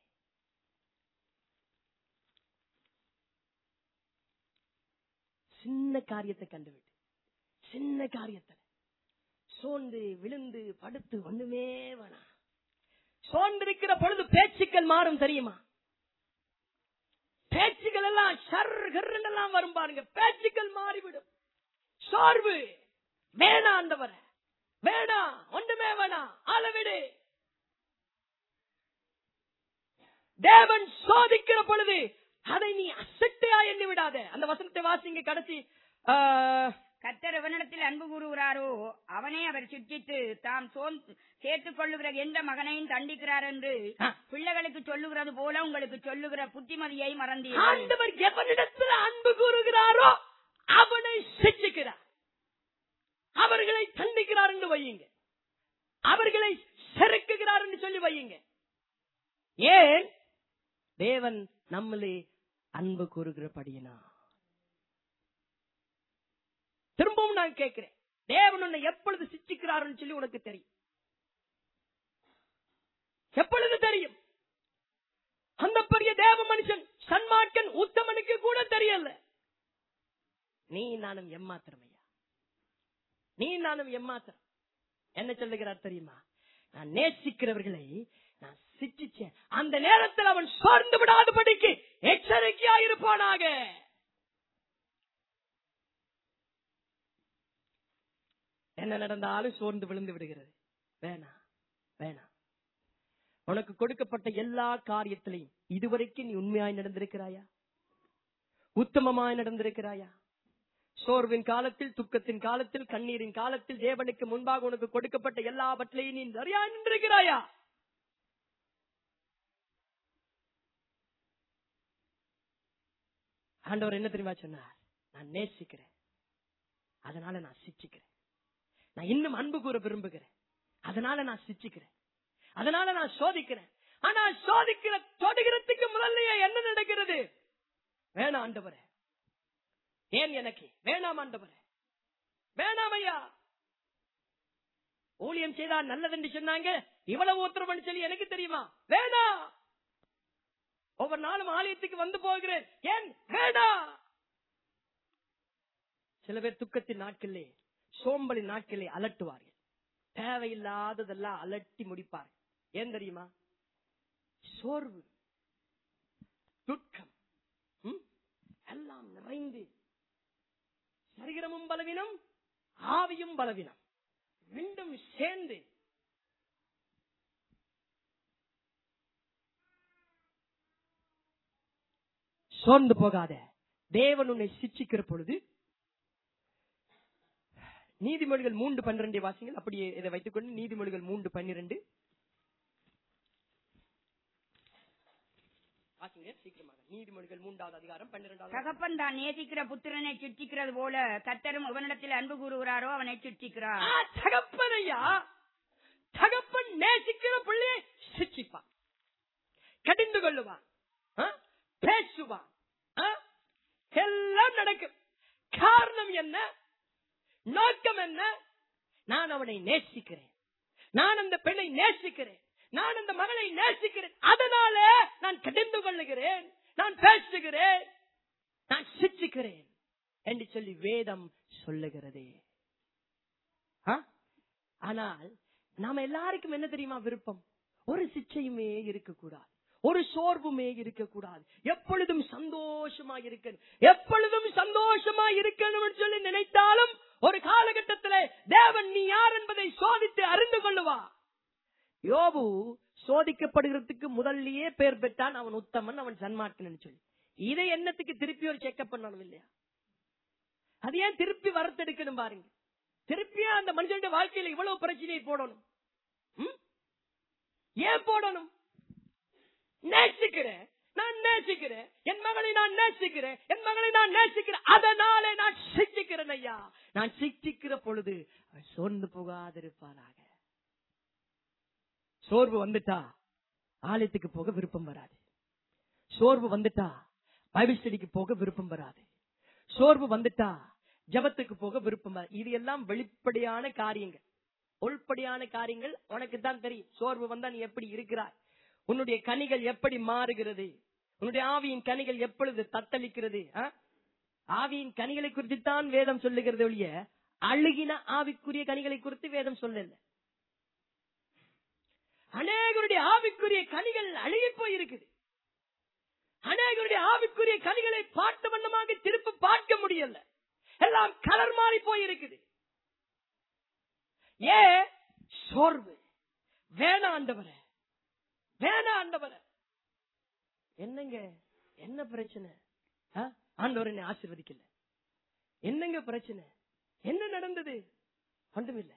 சின்ன காரியத்தை கண்டுவிட்டு சின்ன காரியத்துல சோர்ந்து விழுந்து படுத்து ஒண்ணுமே வேணாம் சோர்ந்திருக்கிற பொழுது பேச்சுக்கள் மாறும் தெரியுமா பேச்சுக்கள் எல்லாம் ஷர் எல்லாம் வரும் பாருங்க பேச்சுக்கள் மாறிவிடும் சோர்வு வேணாம் ஆண்டவர வேணாம் ஒன்றுமே வேணாம் அளவிடு தேவன் சோதிக்கிற பொழுது அதை நீ அசட்டையா எண்ணி விடாத அந்த வசனத்தை வாசிங்க கடைசி ஆ, கத்தர் எவனிடத்தில் அன்பு கூறுகிறாரோ அவனே அவர் சிற்றித்து தாம் சோன் சேர்த்துக் கொள்ளுகிற எந்த மகனையும் தண்டிக்கிறார் என்று ஆ. பிள்ளைகளுக்கு சொல்லுகிறது போல உங்களுக்கு சொல்லுகிற புத்திமதியை மறந்தீர்கள் ஆண்டவர் எவனிடத்தில் அன்பு கூறுகிறாரோ அவனை சிச்சிக்கிறார் அவர்களை தண்டிக்கிறார் என்று வையுங்க அவர்களை செருக்குகிறார் என்று சொல்லி வையுங்க ஏன் தேவன் நம்மளே அன்பு கூறுகிறபடியினா திரும்பவும் நான் கேட்கிறேன் தேவன் உன்னை எப்பொழுது சிச்சிக்கிறார்னு சொல்லி உனக்கு தெரியும் எப்பொழுது தெரியும் அந்த பெரிய தேவ மனுஷன் சன்மார்க்கன் உத்தமனுக்கு கூட தெரியல நீ நானும் எம்மாத்திரம் ஐயா நீ நானும் எம்மாத்திரம் என்ன சொல்லுகிறார் தெரியுமா நான் நேசிக்கிறவர்களை நான் சிச்சிச்சேன் அந்த நேரத்தில் அவன் சோர்ந்து விடாதபடிக்கு எச்சரிக்கையா இருப்பானாக என்ன நடந்தாலும் சோர்ந்து விழுந்து விடுகிறது வேணாம் வேணாம் உனக்கு கொடுக்கப்பட்ட எல்லா காரியத்திலையும் இதுவரைக்கும் நீ உண்மையாய் நடந்திருக்கிறாயா உத்தமமாய் நடந்திருக்கிறாயா சோர்வின் காலத்தில் துக்கத்தின் காலத்தில் கண்ணீரின் காலத்தில் தேவனுக்கு முன்பாக உனக்கு கொடுக்கப்பட்ட எல்லாவற்றையும் நீ சரியா நின்றிருக்கிறாயா ஆண்டவர் என்ன தெரியுமா சொன்னார் நான் நேசிக்கிறேன் அதனால நான் சிச்சிக்கிறேன் நான் இன்னும் அன்பு கூற விரும்புகிறேன் அதனால நான் சிச்சிக்கிறேன் அதனால நான் சோதிக்கிறேன் ஆனா சோதிக்கிற தொடுகிறதுக்கு முதல்லயே என்ன நடக்கிறது வேணாம் ஆண்டவரே ஏன் எனக்கு வேணாம் ஆண்டவரே வேணாம் ஐயா ஊழியம் செய்தா நல்லதுன்னு சொன்னாங்க இவ்வளவு உத்தரவு சொல்லி எனக்கு தெரியுமா வேணாம் ஒவ்வொரு நாளும் ஆலயத்துக்கு வந்து போகிறேன் ஏன் வேணாம் சில பேர் துக்கத்தின் நாட்களிலே சோம்பலின் நாட்களிலே அலட்டுவார்கள் தேவையில்லாததெல்லாம் அலட்டி முடிப்பார்கள் ஏன் தெரியுமா சோர்வு துக்கம் ம்? எல்லாம் நிறைந்து சரீரமும் பலவீனம் ஆவியும் பலவீனம் ரெண்டும் சேர்ந்து சோர்ந்து போகாத தேவன் உன்னை சிச்சிக்கிற பொழுது நீதிமொழிகள் மூன்று பன்னிரண்டு வாசிங்கள் அப்படியே இதை வைத்துக்கொண்டு நீதிமொழிகள் மூன்று பன்னிரண்டு வாசிங்க சீக்கிரமாக நீதிமொழிகள் மூன்றாவது அதிகாரம் பன்னிரெண்டாவது தகப்பன் தான் நேசிக்கிற புத்திரனை சுற்றிக்கிறது போல கத்தரும் எவனிடத்தில் அன்பு கூறுகிறாரோ அவனை சுற்றிக்கிறார் ஆ, தகப்பனையா தகப்பன் நேசிக்கிற பிள்ளையை சிச்சிப்பான் கடிந்து கொள்ளுவான் ஆ? பேசுவான் ஆ? எல்லாம் நடக்கும் காரணம் என்ன நோக்கம் என்ன நான் அவனை நேசிக்கிறேன் நான் அந்த பெண்ணை நேசிக்கிறேன் நான் அந்த மகளை நேசிக்கிறேன் அதனால நான் கடிந்து கொள்ளுகிறேன் நான் பேசுகிறேன் நான் சிச்சிக்கிறேன் என்று சொல்லி வேதம் சொல்லுகிறதே ஆ? ஆனால் நாம எல்லாருக்கும் என்ன தெரியுமா விருப்பம் ஒரு சிச்சையுமே இருக்கக்கூடாது ஒரு சோர்வுமே இருக்கக்கூடாது எப்பொழுதும் சந்தோஷமா இருக்கணும் எப்பொழுதும் சந்தோஷமா இருக்கணும்னு சொல்லி நினைத்தாலும் ஒரு காலகட்டத்திலே தேவன் நீ யார் என்பதை சோதித்து அறிந்து கொள்ளுவா யோபு சோதிக்கப்படுகிறதுக்கு முதல்லயே பேர் பெற்றான் அவன் உத்தமன் அவன் சன்மார்க்கன் சொல்லி இதை என்னத்துக்கு திருப்பி ஒரு செக்அப் பண்ணணும் இல்லையா அது ஏன் திருப்பி வறுத்தெடுக்கணும் பாருங்க திருப்பியா அந்த மனுஷனுடைய வாழ்க்கையில இவ்வளவு பிரச்சனையை போடணும் ம்? ஏன் போடணும் நேசிக்கிறேன் நான் நேசிக்கிறேன் என் மகளை நான் நேசிக்கிறேன் என் மகளை நான் நேசிக்கிறேன் அதனாலே நான் சிச்சிக்கிறேன் ஐயா நான் சிச்சிக்கிற பொழுது அவன் சோர்ந்து போகாதிருப்பானாக சோர்வு வந்துட்டா ஆலயத்துக்கு போக விருப்பம் வராது சோர்வு வந்துட்டா பைபிள் ஸ்டடிக்கு போக விருப்பம் வராது சோர்வு வந்துட்டா ஜபத்துக்கு போக விருப்பம் வராது. இது எல்லாம் வெளிப்படையான காரியங்கள் உள்படியான காரியங்கள் உனக்கு தான் தெரியும் சோர்வு வந்தா நீ எப்படி இருக்கிறாய் உன்னுடைய கனிகள் எப்படி மாறுகிறது உன்னுடைய ஆவியின் கனிகள் எப்பொழுது தத்தளிக்கிறது ஆ? ஆவியின் கனிகளை குறித்து தான் வேதம் சொல்லுகிறது ஒழிய அழுகின ஆவிக்குரிய கனிகளை குறித்து வேதம் சொல்லல அநேகருடைய ஆவிக்குரிய கனிகள் அழுகி போயிருக்குது அநேகருடைய ஆவிக்குரிய கனிகளை பார்த்த வண்ணமாக திரும்ப பார்க்க முடியல எல்லாம் கலர் மாறி போயிருக்குது ஏ சோர்வு வேணா ஆண்டவரே வேணா ஆண்டவரே என்னங்க என்ன பிரச்சனை ஆ? ஆண்டவர் என்னை ஆசீர்வதிக்கல என்னங்க பிரச்சனை என்ன நடந்தது ஒன்றுமில்ல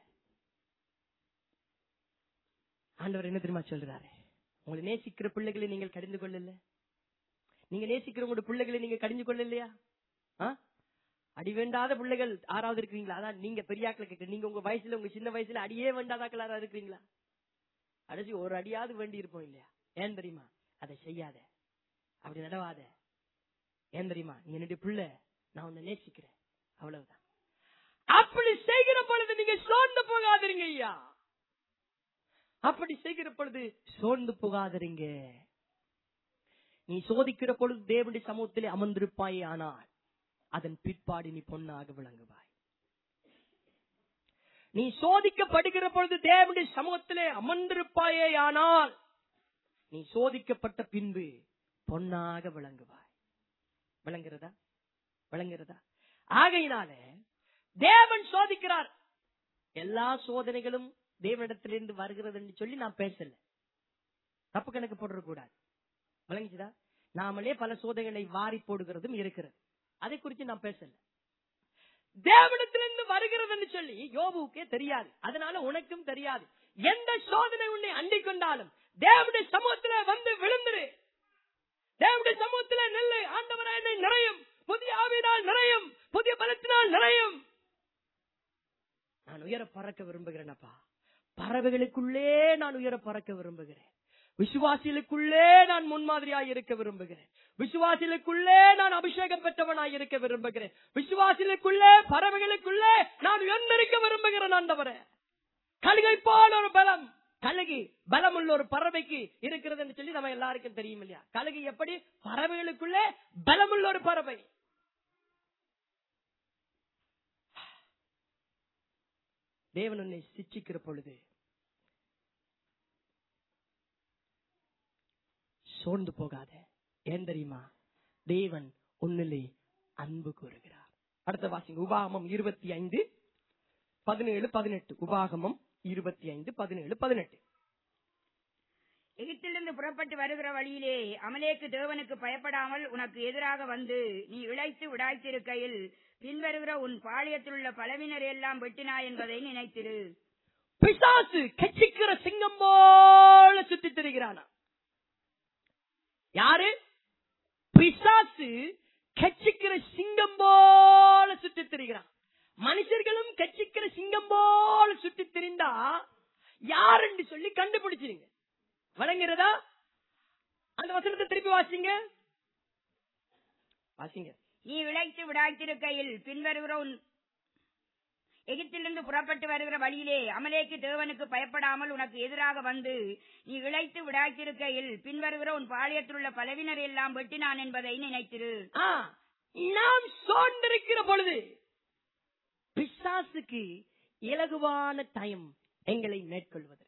ஆண்டவர் என்ன தெரியுமா சொல்றாரு உங்களை நேசிக்கிற பிள்ளைகளை நீங்கள் கடிந்து கொள்ளல நீங்க நேசிக்கிற உங்களோட பிள்ளைகளை நீங்க கடிஞ்சு கொள்ளலையா ஆ? அடி வேண்டாத பிள்ளைகள் ஆறாவது இருக்கிறீங்களா அதான் நீங்க பெரியாக்களை கேட்க நீங்க உங்க வயசுல உங்க சின்ன வயசுல அடியே வேண்டாதாக்கள் யாரா இருக்கிறீங்களா அடிச்சு ஒரு அடியாவது வேண்டி இருப்போம் இல்லையா ஏன் தெரியுமா அதை செய்யாத அப்படி நடவாத ஏன் தெரியுமா நீ என்னுடைய பிள்ளை நான் உன்னை நேசிக்கிறேன் அவ்வளவுதான் அப்படி செய்கிற பொழுது நீங்க சோர்ந்து போகாதீங்க ஐயா அப்படி செய்கிற பொழுது சோர்ந்து போகாதீங்க நீ சோதிக்கிற பொழுது தேவனுடைய சமூகத்திலே அமர்ந்திருப்பாயே ஆனால் அதன் பிற்பாடு நீ பொன்னாக விளங்குவாய் நீ சோதிக்கப்படுகிற பொழுது தேவனுடைய சமூகத்திலே அமர்ந்திருப்பாயே ஆனால் நீ சோதிக்கப்பட்ட பின்பு பொன்னாக விளங்குவாய் விளங்குறதா விளங்குறதா ஆகையினால தேவன் சோதிக்கிறார் எல்லா சோதனைகளும் தேவனிடத்திலிருந்து வருகிறது என்று சொல்லி நான் பேசல தப்பு கணக்கு போடுற கூடாது விளங்குச்சுதா நாமளே பல சோதனைகளை வாரி போடுகிறதும் இருக்கிறது அதை குறித்து நான் பேசல தேவனிடத்திலிருந்து வருகிறது என்று சொல்லி யோபுக்கே தெரியாது அதனால உனக்கும் தெரியாது எந்த சோதனை உன்னை அண்டிக் கொண்டாலும் தேவனுடைய சமூகத்திலே வந்து விழுந்துரு தேவனுடைய சமூகத்திலே நெல்லு ஆண்டவரா என்னை நிறையும் புதிய ஆவியினால் நிறையும் புதிய பலத்தினால் நிறையும் நான் உயர பறக்க விரும்புகிறேன் அப்பா பறவைகளுக்குள்ளே நான் உயர பறக்க விரும்புகிறேன் விசுவாசிகளுக்குள்ளே நான் முன்மாதிரியாய் இருக்க விரும்புகிறேன் விசுவாசிகளுக்குள்ளே நான் அபிஷேகம் பெற்றவனாய் இருக்க விரும்புகிறேன் விசுவாசிகளுக்குள்ளே பறவைகளுக்குள்ளே நான் உயர்ந்திருக்க விரும்புகிறேன் ஆண்டவரே கழுகை போல ஒரு பலம் கழுகு பலம் உள்ள ஒரு பறவைக்கு இருக்கிறது என்று சொல்லி நம்ம எல்லாருக்கும் தெரியும் இல்லையா கழுகு எப்படி பறவைகளுக்குள்ளே பலம் உள்ள ஒரு பறவை தேவன் உன்னை சிச்சிக்கிற பொழுது சோர்ந்து போகாத ஏன் தெரியுமா தேவன் உன்னிலே அன்பு கூறுகிறார் அடுத்த வாசிங்க உபாகமம் இருபத்தி ஐந்து பதினேழு பதினெட்டு உபாகமம் இருபத்தி ஐந்து பதினேழு பதினெட்டு எகிப்திலிருந்து புறப்பட்டு வருகிற வழியிலே அமலேக்கு தேவனுக்கு பயப்படாமல் உனக்கு எதிராக வந்து நீ இழைத்து விடாய்த்திருக்கையில் பின்வருகிற உன் பாளையத்தில் உள்ள பலவினர் எல்லாம் வெட்டினாய் என்பதை நினைத்திரு பிசாசு கட்சிக்கிற சிங்கம் போல சுத்தி திரிகிறானா யாரு பிசாசு கட்சிக்கிற சிங்கம் போல சுத்தி திரிகிறான் மனுஷர்களும் கட்சிக்கிற சிங்கம் போல சுத்தி திரிந்தா யாருன்னு சொல்லி கண்டுபிடிச்சிருங்க வழங்குறதா அந்த வசனத்தை திருப்பி வாசிங்க வாசிங்க நீ இழைத்து விடாய்த்திருக்கையில் பின்வருகிற உன் எகிப்திலிருந்து புறப்பட்டு வருகிற வழியிலே அமலேக்கு தேவனுக்கு பயப்படாமல் உனக்கு எதிராக வந்து நீ இழைத்து விடாய்த்திருக்கையில் பின்வருகிற உன் பாளையத்தில் உள்ள பலவினர் எல்லாம் வெட்டினான் என்பதை நினைத்திரு ஆ, நாம் சோர்ந்திருக்கிற பொழுது பிசாசுக்கு இலகுவான டைம் எங்களை மேற்கொள்வதற்கு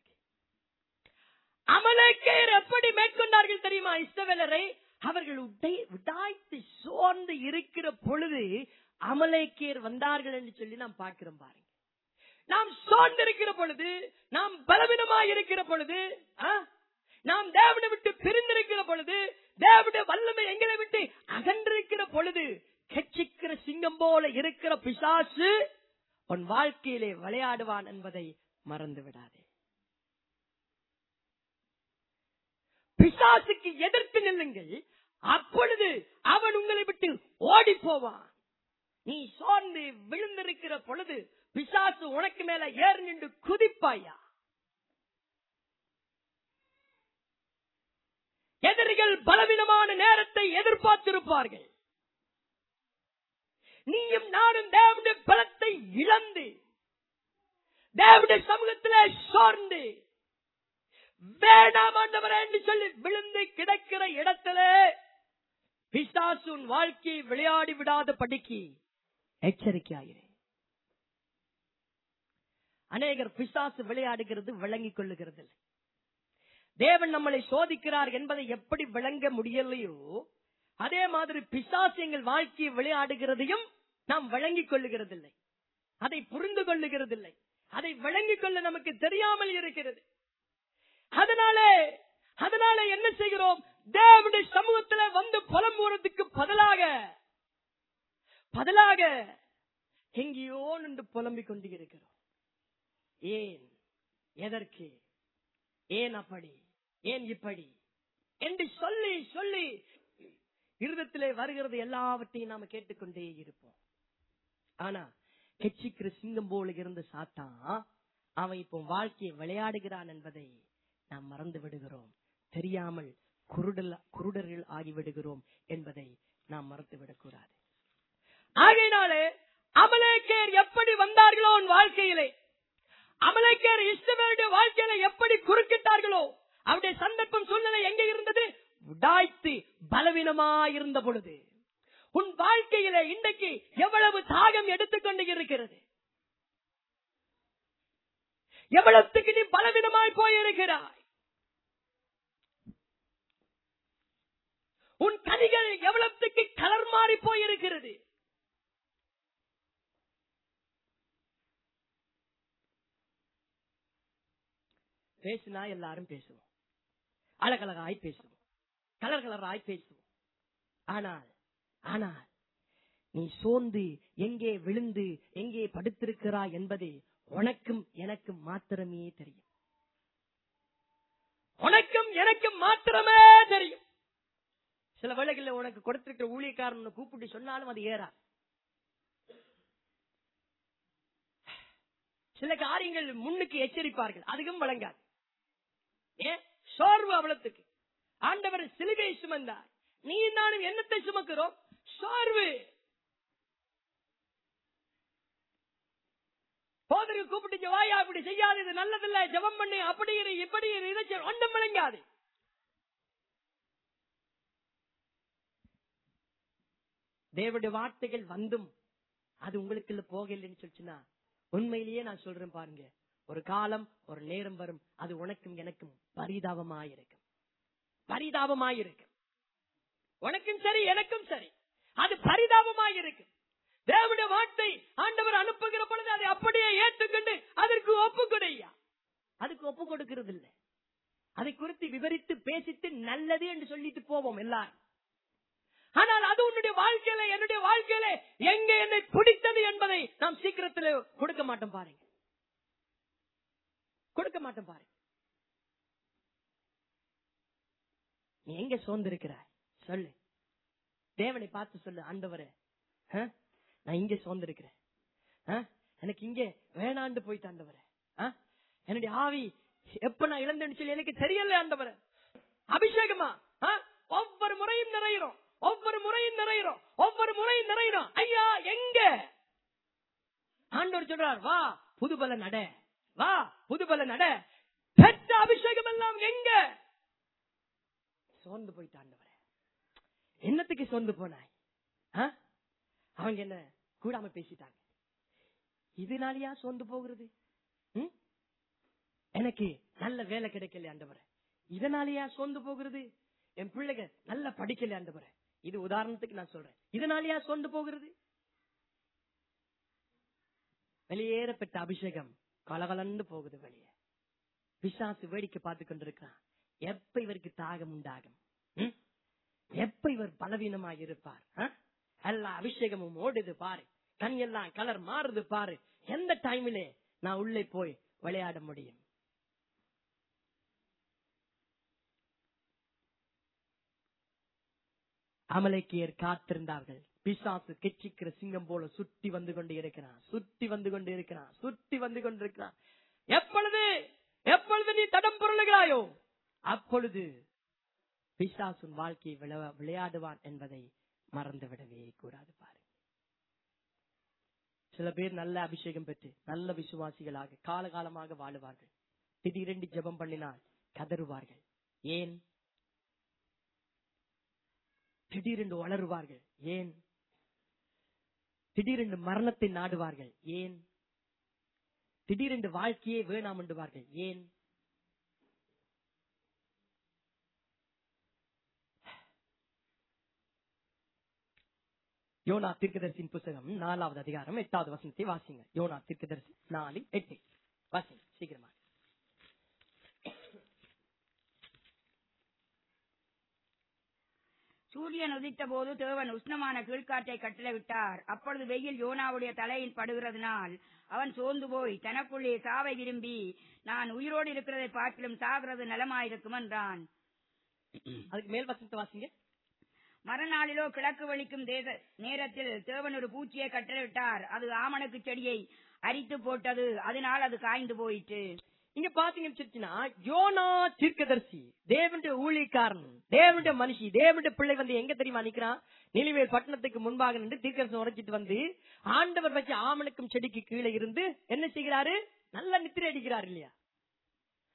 அமலேக்கர் எப்படி மேற்கொண்டார்கள் தெரியுமா இஸ்ரவேலரை அவர்கள் உடை- உடாய்த்து சோர்ந்து இருக்கிற பொழுது அமலேக்கேர் வந்தார்கள் என்று சொல்லி நாம் பார்க்கிறோம் பாருங்க நாம் சோர்ந்திருக்கிற பொழுது நாம் பலவீனமாய் இருக்கிற பொழுது ஆ, நாம் தேவனை விட்டு பிரிந்திருக்கிற பொழுது தேவனுடைய வல்லமை எங்களை விட்டு அகன்றிருக்கிற பொழுது கட்சிக்கிற சிங்கம் போல இருக்கிற பிசாசு உன் வாழ்க்கையிலே விளையாடுவான் என்பதை மறந்து விடாதே பிசாசுக்கு எதிர்த்து நில்லுங்கள் அப்பொழுது அவன் உங்களை விட்டு ஓடி போவான் நீ சோர்ந்து விழுந்திருக்கிற பொழுது பிசாசு உனக்கு மேல ஏறி நின்று குதிப்பாயா எதிரிகள் பலவீனமான நேரத்தை எதிர்பார்த்திருப்பார்கள் நீயும் நானும் தேவனுடைய பலத்தை இழந்து தேவனுடைய சமூகத்திலே சோர்ந்து வேண்டாம் ஆண்டவரே என்று சொல்லி விழுந்து கிடக்கிற இடத்திலே பிசாசு உன் வாழ்க்கையை விளையாடி விடாத படிக்கு எச்சரிக்கையாகிறேன் அநேகர் பிசாசு விளையாடுகிறது விளங்கிக் கொள்ளுகிறது இல்லை. தேவன் நம்மளை சோதிக்கிறார் என்பதை எப்படி விளங்க முடியலையோ அதே மாதிரி பிசாசு எங்கள் வாழ்க்கையை விளையாடுகிறதையும் நாம் விளங்கிக் கொள்ளுகிறதில்லை அதை புரிந்து கொள்ளுகிறதில்லை அதை விளங்கிக் கொள்ள நமக்கு தெரியாமல் இருக்கிறது அதனாலே அதனால என்ன செய்கிறோம் தேவனுடைய சமூகத்துல வந்து புலம்புறதுக்கு பதிலாக பதிலாக எங்கேயோ நின்று புலம்பிக் கொண்டு இருக்கிறோம் ஏன் எதற்கு ஏன் அப்படி ஏன் இப்படி என்று சொல்லி சொல்லி இருதத்திலே வருகிறது எல்லாவற்றையும் நாம கேட்டுக்கொண்டே இருப்போம் ஆனா கெச்சிக்கிற சிங்கம் போல இருந்த சாத்தான் அவன் இப்போ வாழ்க்கையை விளையாடுகிறான் என்பதை நாம் மறந்து விடுகிறோம் தெரியாமல் குருடல் குருடர்கள் ஆகிவிடுகிறோம் என்பதை நாம் மறந்து விடக்கூடாது ஆகையினாலே அமலேக்கேர் எப்படி வந்தார்களோ உன் வாழ்க்கையிலே அமலேக்கேர் இஸ்ரவேலுடைய வாழ்க்கையில எப்படி குறுக்கிட்டார்களோ அவருடைய சந்தர்ப்பம் சூழ்நிலை எங்கே இருந்தது உடாய்த்து பலவீனமாயிருந்த பொழுது உன் வாழ்க்கையில இன்றைக்கு எவ்வளவு தாகம் எடுத்துக்கொண்டு இருக்கிறது எவ்வளவுக்கு நீ பலவீனமாய் போயிருக்கிறாய் உன் கனிகள் எவ்வளவுக்கு கலர் மாறி போயிருக்கிறது பேசினா எல்லாரும் பேசுவோம் அழகழகாய் பேசுவோம் கலர் கலராய் பேசுவோம் ஆனால் ஆனால் நீ சோர்ந்து எங்கே விழுந்து எங்கே படுத்திருக்கிறாய் என்பது உனக்கும் எனக்கும் மாத்திரமே தெரியும் உனக்கும் எனக்கும் மாத்திரமே தெரியும் சில வேளைகளில் உனக்கு கொடுத்திருக்கிற ஊழியக்காரன் கூப்பிட்டு சொன்னாலும் அது ஏறா சில காரியங்கள் முன்னுக்கு எச்சரிப்பார்கள் அதுக்கும் வழங்காது ஏன் சோர்வு அவலத்துக்கு ஆண்டவர் சிலுவை சுமந்தார் நீ நானும் என்னத்தை சுமக்கிறோம் சோர்வு போதற்கு கூப்பிட்டு வாயா அப்படி செய்யாது இது நல்லதில்ல ஜெபம் பண்ணு அப்படி இரு இப்படி இரு இதை செய். ஒன்றும் விளங்காது தேவனுடைய வார்த்தைகள் வந்தும் அது உங்களுக்குள்ள போகலைன்னு சொல்லிச்சுன்னா உண்மையிலேயே நான் சொல்றேன் பாருங்க ஒரு காலம் ஒரு நேரம் வரும் அது உனக்கும் எனக்கும் பரிதாபமாயிருக்கும் பரிதாபமாயிருக்கும் உனக்கும் சரி எனக்கும் சரி அது பரிதாபமாயிருக்கும் தேவனுடைய வார்த்தை ஆண்டவர் அனுப்புகிற பொழுது அதை அப்படியே ஏற்றுக்கொண்டு அதற்கு ஒப்பு கொடையா அதுக்கு ஒப்பு கொடுக்கிறது இல்லை அதை குறித்து விவரித்து பேசித்து நல்லது என்று சொல்லிட்டு போவோம் எல்லாரும் ஆனால் அது உன்னுடைய வாழ்க்கையில என்னுடைய வாழ்க்கையில எங்க என்னை பிடித்தது என்பதை நாம் சீக்கிரத்தில் கொடுக்க மாட்டோம் பாருங்க கொடுக்க மாட்டோம் பாருங்க நீ எங்க சோர்ந்திருக்கிறாய் சொல்லு தேவனை பார்த்து சொல்லு ஆண்டவரே ஆ? நான் இங்க சோர்ந்திருக்கிறேன் ஆ? எனக்கு இங்க வேணாண்டு போயிட்டு ஆண்டவரே ஆ? என்னுடைய ஆவி எப்ப நான் இழந்தேன்னு சொல்லி எனக்கு தெரியல ஆண்டவரே அபிஷேகமா ஆ? ஒவ்வொரு முறையும் நிறையிறோம் ஒவ்வொரு முறையும் நிறையிறோம் ஒவ்வொரு முறையும் நிறையிறோம் ஐயா எங்க ஆண்டவர் சொல்றார் வா புதுபல நட வா புதுபல நட பெற்ற அபிஷேகம் எல்லாம் எங்க சோர்ந்து போயிட்டாண்டவரே என்னத்துக்கு சோர்ந்து போனாய் ஆ? அவங்க என்ன கூடாம பேசிட்டாங்க இதனாலயா சோர்ந்து போகிறது ம்? எனக்கு நல்ல வேலை கிடைக்கல ஆண்டவரே இதனாலயா சோர்ந்து போகிறது என் பிள்ளைங்க நல்ல படிக்கல ஆண்டவரே இது உதாரணத்துக்கு நான் சொல்றேன் இதனாலயா சோர்ந்து போகிறது வெளியேறப்பட்ட அபிஷேகம் கலகலன்னு போகுது வெளியே பிசாசு வேடிக்கை பார்த்து கொண்டிருக்கிறான் எப்ப இவருக்கு தாகம் உண்டாகும் ம்? எப்ப இவர் பலவீனமாக இருப்பார் ஆ? எல்லா அபிஷேகமும் ஓடுது பாரு கண் எல்லாம் கலர் மாறுது பாரு எந்த டைமிலே நான் உள்ளே போய் விளையாட முடியும் அமலைக்கியர் காத்திருந்தார்கள் பிசாசு கெச்சிக்கிற சிங்கம் போல சுத்தி வந்து கொண்டு இருக்கிறான் சுத்தி வந்து கொண்டு இருக்கிறான் சுத்தி வந்து கொண்டிருக்கிறான் எப்பொழுது எப்பொழுது நீ தடம் புரளுகிறாயோ அப்பொழுது பிசாசுன் வாழ்க்கையை விள- விளையாடுவான் என்பதை மறந்து விடவே கூடாது பாரு சில பேர் நல்ல அபிஷேகம் பெற்று நல்ல விசுவாசிகளாக காலகாலமாக வாழுவார்கள் திடீரென்று ஜெபம் பண்ணினால் கதறுவார்கள் ஏன் திடீரென்று வளருவார்கள் ஏன் திடீரென்று மரணத்தை நாடுவார்கள் ஏன் திடீரென்று வாழ்க்கையே வேணாம் என்றுவார்கள் ஏன் யோனா தீர்க்கதரிசியின் புத்தகம் நாலாவது அதிகாரம் எட்டாவது வசனத்தை வாசிங்க யோனா தீர்க்கதரிசி நாலு எட்டு வாசிங்க சீக்கிரமா சூரியன் உதித்த போது தேவன் உஷ்ணமான கீழ்காற்றை கட்டளையிட்டார் அப்பொழுது வெயில் யோனாவுடைய தலையில் படுகிறதுனால் அவன் சோர்ந்து போய் தனக்குள்ளே சாவை விரும்பி நான் உயிரோடு இருக்கிறதை பார்க்கிலும் சாகிறது நலமாயிருக்கும் என்றான் அதுக்கு மேல் வசனத்தை வாசிங்க மறுநாளிலோ கிழக்கு வலிக்கும் தேச நேரத்தில் தேவன் ஒரு பூச்சியை கட்டளையிட்டார் அது ஆமணக்கு செடியை அரித்து போட்டது அதனால் அது காய்ந்து போயிற்று இங்க பாத்தீங்கன்னு சொல்லிச்சுன்னா யோனா தீர்க்கதரிசி தேவனுடைய ஊழியக்காரன் தேவனுடைய மனுஷி தேவனுடைய பிள்ளை வந்து எங்க தெரியுமா நிக்கிறான் நிலுவேல் பட்டணத்துக்கு முன்பாக நின்று தீர்க்கதரிசனம் உரைச்சிட்டு வந்து ஆண்டவர் வச்சு ஆமணக்கும் செடிக்கு கீழே இருந்து என்ன செய்கிறாரு நல்ல நித்திரை அடிக்கிறார் இல்லையா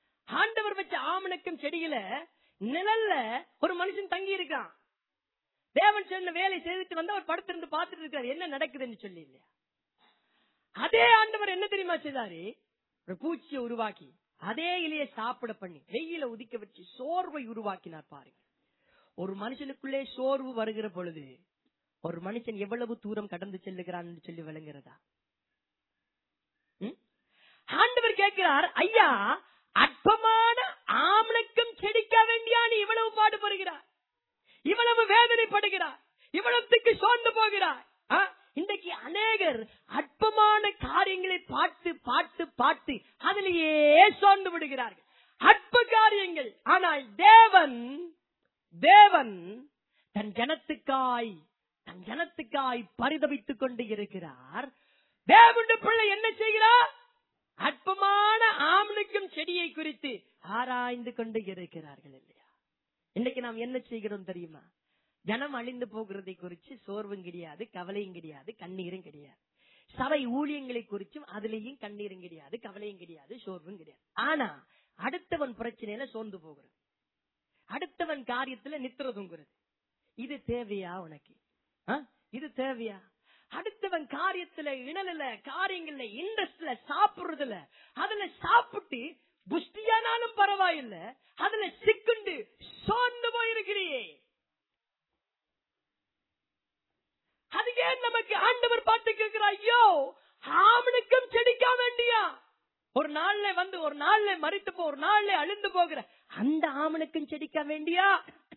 ஆண்டவர் வச்ச ஆமணக்கும் செடியில நிழல்ல ஒரு மனுஷன் தங்கி இருக்கான் தேவன் சொன்ன வேலை செய்துட்டு வந்து அவர் படுத்திருந்து பார்த்துட்டு இருக்காரு என்ன நடக்குதுன்னு சொல்லி இல்லையா அதே ஆண்டவர் என்ன தெரியுமா செய்தாரு ஒரு பூச்சியை உருவாக்கி அதே இலைய சாப்பிட பண்ணி வெயில உதிக்க வச்சு சோர்வை உருவாக்கினார் பாருங்க ஒரு மனுஷனுக்குள்ளே சோர்வு வருகிற பொழுது ஒரு மனுஷன் எவ்வளவு தூரம் கடந்து செல்லுகிறான் சொல்லி விளங்குறதா ம்? ஆண்டவர் கேட்கிறார் ஐயா அற்பமான ஆமணக்கம் செடிக்க வேண்டியா நீ இவ்வளவு பாடுபடுகிறார் இவ்வளவு வேதனைப்படுகிறார் இவ்வளவுக்கு சோர்ந்து போகிறார் ஆ? இன்றைக்கு அநேகர் அற்பமான காரியங்களை பார்த்து பார்த்து பார்த்து அதிலேயே சோர்ந்து விடுகிறார்கள் அற்ப காரியங்கள் ஆனால் தேவன் தேவன் தன் ஜனத்துக்காய் தன் ஜனத்துக்காய் பரிதவித்துக் கொண்டு இருக்கிறார் தேவனுடைய பிள்ளை என்ன செய்கிறார் அற்பமான ஆமனுக்கும் செடியை குறித்து ஆராய்ந்து கொண்டு இருக்கிறார்கள் இல்லையா இன்னைக்கு நாம் என்ன செய்கிறோம் தெரியுமா ஜனம் அழிந்து போகிறதை குறித்து சோர்வும் கிடையாது கவலையும் கிடையாது கண்ணீரும் கிடையாது சபை ஊழியங்களை குறிச்சும் அதுலயும் கண்ணீரும் கிடையாது கவலையும் கிடையாது சோர்வும் கிடையாது ஆனா அடுத்தவன் பிரச்சனையில சோர்ந்து போகிறது அடுத்தவன் காரியத்துல நித்திர தூங்குறது இது தேவையா உனக்கு ஆ? இது தேவையா அடுத்தவன் காரியத்துல இணல காரியங்கள்ல இன்ட்ரெஸ்ட்ல சாப்பிடுறதுல அதுல சாப்பிட்டு புஷ்டியானாலும் பரவாயில்ல அதுல சிக்குண்டு சோர்ந்து போயிருக்கிறியே அது ஏன் நமக்கு ஆண்டவர் பார்த்து கேட்கிறார் ஐயோ ஆமனுக்கும் செடிக்க வேண்டியா ஒரு நாள்ல வந்து ஒரு நாள்ல மறித்து போ ஒரு நாள்ல அழிந்து போகிற அந்த ஆமனுக்கும் செடிக்க வேண்டியா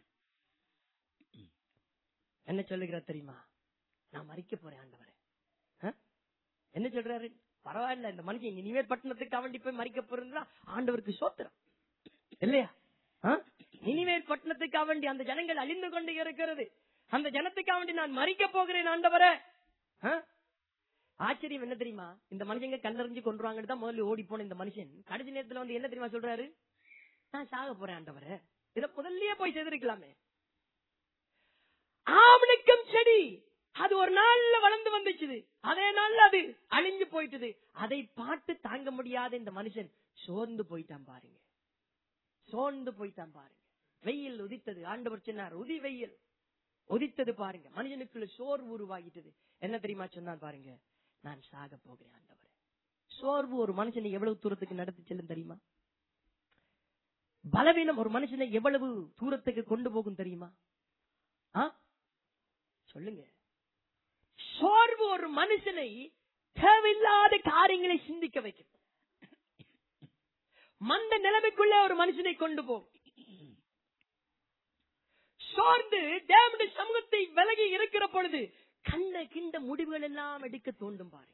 என்ன சொல்லுகிறார் தெரியுமா நான் மறிக்க போறேன் ஆண்டவரே ஆ? என்ன சொல்றாரு பரவாயில்ல இந்த மனுஷன் இனிமேல் பட்டணத்துக்கு அவண்டி போய் மறிக்க போறா ஆண்டவருக்கு சோத்திரம் இல்லையா ஆ? நினிவேல் பட்டணத்துக்கு அவண்டி அந்த ஜனங்கள் அழிந்து கொண்டு இருக்கிறது அந்த ஜனத்துக்கு அவண்டி நான் மறிக்க போகிறேன் ஆண்டவரே ஆ? ஆச்சரியம் என்ன தெரியுமா இந்த மனுஷங்க கல்லறிஞ்சு கொண்டுருவாங்கன்னு தான் முதல்ல ஓடி போன இந்த மனுஷன் கடைசி நேரத்துல வந்து என்ன தெரியுமா சொல்றாரு நான் சாக போறேன் ஆண்டவரே இத முதல்லயே போய் செய்திருக்கலாமே ஆமணக்கம் செடி அது ஒரு நாள்ல வளர்ந்து வந்துச்சுது அதே நாள்ல அது அழிஞ்சு போயிட்டுது அதை பார்த்து தாங்க முடியாத இந்த மனுஷன் சோர்ந்து போயிட்டான் பாருங்க சோர்ந்து போயிட்டான் பாருங்க வெயில் உதித்தது ஆண்டவர் சொன்னார் உதி வெயில் உதித்தது பாருங்க மனுஷனுக்குள்ள சோர்வு உருவாகிட்டது என்ன தெரியுமா சொன்னார் பாருங்க நான் சாக போகிறேன் ஆண்டவரே சோர்வு ஒரு மனுஷனை எவ்வளவு தூரத்துக்கு நடத்தி செல்லும் தெரியுமா பலவீனம் ஒரு மனுஷனை எவ்வளவு தூரத்துக்கு கொண்டு போகும் தெரியுமா ஆ? சொல்லுங்க சோர்வு ஒரு மனுஷனை தேவையில்லாத காரியங்களை சிந்திக்க வைக்கும் மந்த நிலைமைக்குள்ள ஒரு மனுஷனை கொண்டு போகும் சோர்ந்து தேவனுடைய சமூகத்தை விலகி இருக்கிற பொழுது கண்ட கிண்ட முடிவுகள் எல்லாம் எடுக்க தோண்டும் பாருங்க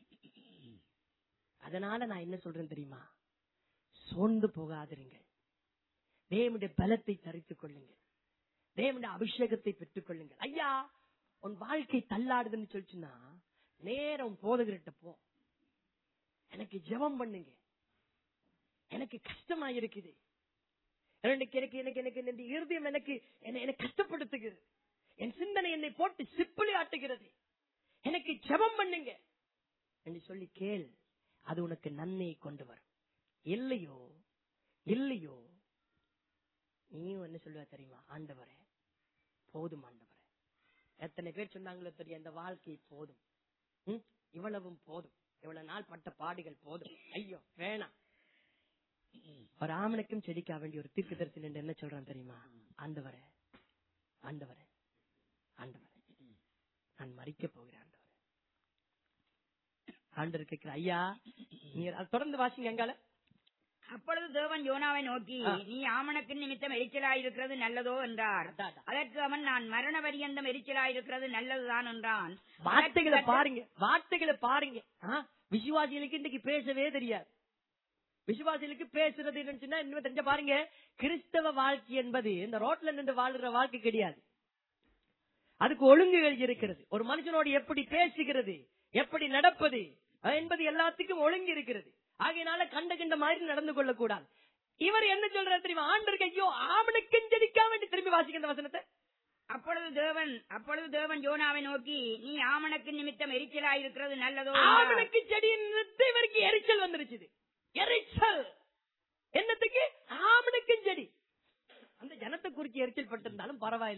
அதனால நான் என்ன சொல்றேன் தெரியுமா சோர்ந்து போகாதிருங்கள் தேவனுடைய பலத்தை தரித்துக் கொள்ளுங்கள் தேவனுடைய அபிஷேகத்தை பெற்றுக் கொள்ளுங்கள் ஐயா உன் வாழ்க்கை தள்ளாடுதுன்னு சொல்லிச்சுன்னா நேரம் போதகிட்ட போ எனக்கு ஜெபம் பண்ணுங்க எனக்கு கஷ்டமா இருக்குது எனக்கு எனக்கு எனக்கு எனக்கு இந்த இருதயம் எனக்கு என்னை என்னை கஷ்டப்படுத்துகிறது என் சிந்தனை என்னை போட்டு சிப்பிளி ஆட்டுகிறது எனக்கு ஜெபம் பண்ணுங்க என்று சொல்லி கேள் அது உனக்கு நன்மையை கொண்டு வரும் இல்லையோ இல்லையோ நீயும் என்ன சொல்லுவ தெரியுமா ஆண்டவரே போதும் ஆண்டவரே எத்தனை பேர் சொன்னாங்களோ தெரியும் இந்த வாழ்க்கை போதும் ம், இவ்வளவும் போதும் இவ்வளவு நாள் பட்ட பாடுகள் போதும் ஐயோ வேணாம் ஒரு ஆமனுக்கும் செடிக்க வேண்டிய ஒரு தீர்க்க தரிசனம் என்ன சொல்றான் தெரியுமா ஆண்டவரே ஆண்டவரே ஆண்டவரே நான் மறிக்க போகிறேன் ஆண்டவரே ஆண்டவர் கேட்கிற ஐயா நீங்க அதை தொடர்ந்து வாசிங்க எங்கால அப்பொழுது தேவன் யோனாவை நோக்கி ஆ. நீ ஆமணக்கு நிமித்தம் எரிச்சலாயிருக்கிறது நல்லதோ என்றார் அதான், அதான். அதற்கு அவன் நான் மரண பரியந்தம் எரிச்சலாயிருக்கிறது நல்லதுதான் என்றான் வார்த்தைகளை பாருங்க வார்த்தைகளை பாருங்க ஆ? விசுவாசிகளுக்கு இன்னைக்கு பேசவே தெரியாது விசுவாசிகளுக்கு பேசுறது என்னன்னு சொன்னா இன்னும் தெரிஞ்ச பாருங்க கிறிஸ்தவ வாழ்க்கை என்பது இந்த ரோட்ல நின்று வாழ்ற வாழ்க்கை கிடையாது அதுக்கு ஒழுங்குகள் இருக்கிறது ஒரு மனுஷனோடு எப்படி பேசுகிறது எப்படி நடப்பது அஹ், என்பது எல்லாத்துக்கும் ஒழுங்கு இருக்கிறது ஆகையினால கண்ட கண்ட மாதிரி நடந்து கொள்ளக்கூடாது இவர் என்ன சொல்றாரு தெரியுமா ஆண்டருக்கு ஐயோ ஆமனுக்கு ஜெடிக்காம வேண்டி திரும்பி வாசிக்க இந்த வசனத்தை அப்பொழுது தேவன் அப்பொழுது தேவன் யோனாவை நோக்கி நீ ஆமணக்கு நிமித்தம் எரிச்சலாயிருக்கிறது நல்லதோ என்றார். ஆமணக்கு செடியின் நிறுத்த இவருக்கு எரிச்சல் வந்துருச்சு எரிச்சல் என்னத்துக்கு ஆமணக்கு செடி அந்த ஜனத்தை குறிச்சு எரிச்சல் பட்டிருந்தாலும் பரவாயில்ல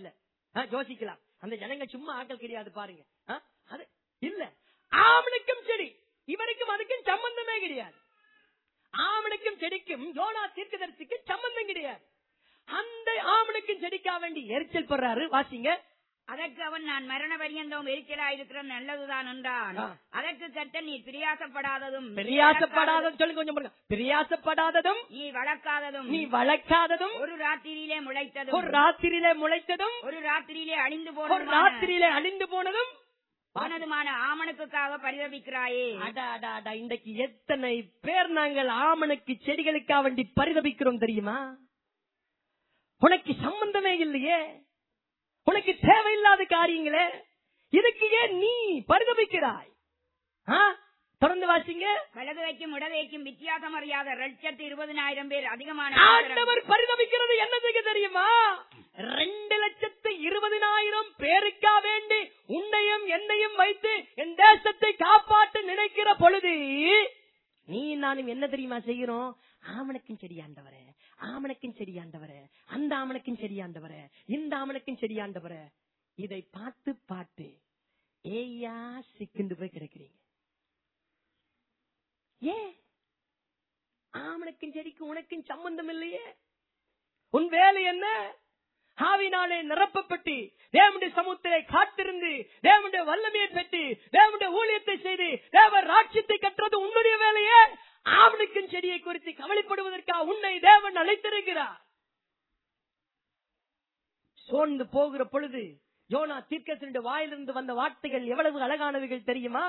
ஆ, யோசிக்கலாம் அந்த ஜனங்க சும்மா ஆட்கள் கிடையாது பாருங்க ஆ, அது இல்ல ஆமனுக்கும் செடி இவருக்கும் அதுக்கும் சம்பந்தமே கிடையாது ஆமனுக்கும் செடிக்கும் யோனா தீர்க்கதரிசிக்கு சம்பந்தம் கிடையாது அந்த ஆமனுக்கும் செடிக்கா வேண்டி எரிச்சல் படுறாரு வாசிங்க அதற்கு அவன் நான் மரண பரியந்தம் எரிச்சலாயிருக்கிற நல்லதுதான் என்றான் ஆ. அதற்கு கர்த்தர் நீ பிரியாசப்படாததும் பிரியாசப்படாததும் சொல்லுங்க கொஞ்சம் பாருங்க. பிரியாசப்படாததும் நீ வளர்க்காததும் நீ வளர்க்காததும் ஒரு ராத்திரியிலே முளைத்ததும் ஒரு ராத்திரியிலே முளைத்ததும் ஒரு ராத்திரியிலே அழிந்து ஒரு போனதுமான ராத்திரியிலே அழிந்து போனதும் போனதுமான ஆமனுக்காக பரிதபிக்கிறாயே அடா, அடா, அடா, இன்றைக்கு எத்தனை பேர் நாங்கள் ஆமனுக்கு செடிகளுக்காக வேண்டி பரிதபிக்கிறோம் தெரியுமா உனக்கு சம்பந்தமே இல்லையே உனக்கு தேவையில்லாத காரியங்களே இதுக்கு ஏன் நீ பரிதபிக்கிறாய் ஆ? தொடர்ந்து வாசிங்க வலது வைக்கும் இடது வைக்கும் வித்தியாசம் அறியாத லட்சத்து இருபதினாயிரம் பேர் அதிகமான ஆண்டவர் பரிதபிக்கிறது என்னதுக்கு தெரியுமா ரெண்டு லட்சத்து இருபதினாயிரம் பேருக்கா வேண்டி உன்னையும் என்னையும் வைத்து என் தேசத்தை காப்பாற்ற நினைக்கிற பொழுது நீ நானும் என்ன தெரியுமா செய்கிறோம் ஆமணக்கும் செடியாண்டவரே ஆமணக்கும் செடியாண்டவரே அந்த ஆமணக்கும் செடியாண்டவரே இந்த ஆமணக்கும் செடியாண்டவரே இதை பார்த்து பார்த்து ஏயா சிக்குண்டு போய் கிடைக்கிறீங்க ஏன் ஆமனுக்கும் செடிக்கும் உனக்கும் சம்பந்தம் இல்லையே உன் வேலை என்ன ஆவினாலே நிரப்பப்பட்டு தேவனுடைய சமூகத்திலே காத்திருந்து தேவனுடைய வல்லமையை பெற்று தேவனுடைய ஊழியத்தை செய்து தேவ ராட்சியத்தை கட்டுறது உன்னுடைய வேலையே ஆவணுக்கும் செடியை குறித்து கவலைப்படுவதற்காக உன்னை தேவன் அழைத்திருக்கிறார் சோர்ந்து போகிற பொழுது யோனா தீர்க்கசனுடைய வாயிலிருந்து வந்த வார்த்தைகள் எவ்வளவு அழகானவைகள் தெரியுமா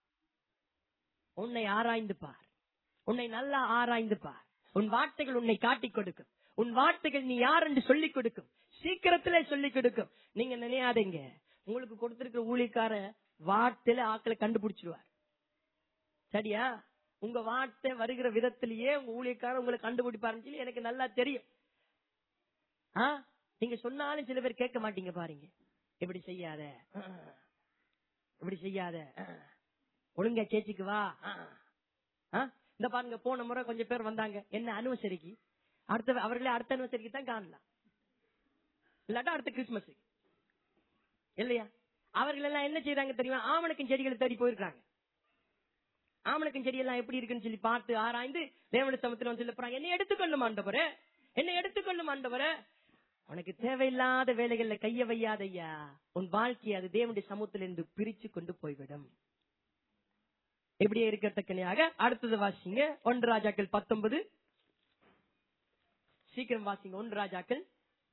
உன்னை ஆராய்ந்து பார் உன்னை நல்லா ஆராய்ந்து பார் உன் வார்த்தைகள் உன்னை காட்டிக் கொடுக்கும் உன் வார்த்தைகள் நீ யார் என்று சொல்லிக் கொடுக்கும் சீக்கிரத்திலே சொல்லிக் கொடுக்கும் நீங்க நினையாதீங்க உங்களுக்கு கொடுத்திருக்கிற ஊழியக்கார வார்த்தையில ஆக்களை கண்டுபிடிச்சிருவார் சரியா உங்க வார்த்தை வருகிற விதத்திலேயே உங்க ஊழியக்காரர் உங்களை கண்டுபிடிப்பாருன்னு சொல்லி எனக்கு நல்லா தெரியும் ஆ நீங்க சொன்னாலும் சில பேர் கேட்க மாட்டீங்க பாருங்க இப்படி செய்யாத ஆ. இப்படி செய்யாத ஆ. ஒழுங்கா சேச்சிக்கு வா ஆ. ஆ? இந்த பாருங்க போன முறை கொஞ்சம் பேர் வந்தாங்க என்ன அனுவசரிக்கு அடுத்த அவர்களே அடுத்த அனுவசரிக்கு தான் காணலாம் இல்லாட்டா அடுத்த கிறிஸ்துமஸ் இல்லையா அவர்கள் எல்லாம் என்ன செய்றாங்க தெரியுமா ஆமணக்கும் செடிகளை தேடி போயிருக்காங்க ஆமணக்கும் செடி எல்லாம் எப்படி இருக்குன்னு சொல்லி பார்த்து ஆராய்ந்து தேவனுடைய சமத்துல வந்து சொல்ல என்னை எடுத்துக்கொள்ளும் ஆண்டவரே என்னை எடுத்துக்கொள்ளும் ஆண்டவரே உனக்கு தேவையில்லாத வேலைகள்ல கைய வையாதையா உன் வாழ்க்கையை அது தேவனுடைய சமூகத்திலிருந்து பிரிச்சு கொண்டு போய்விடும் எப்படியே இருக்கத்தக்கனையாக அடுத்தது வாசிங்க ஒன்று ராஜாக்கள் பத்தொன்பது சீக்கிரம் வாசிங்க ஒன்று ராஜாக்கள்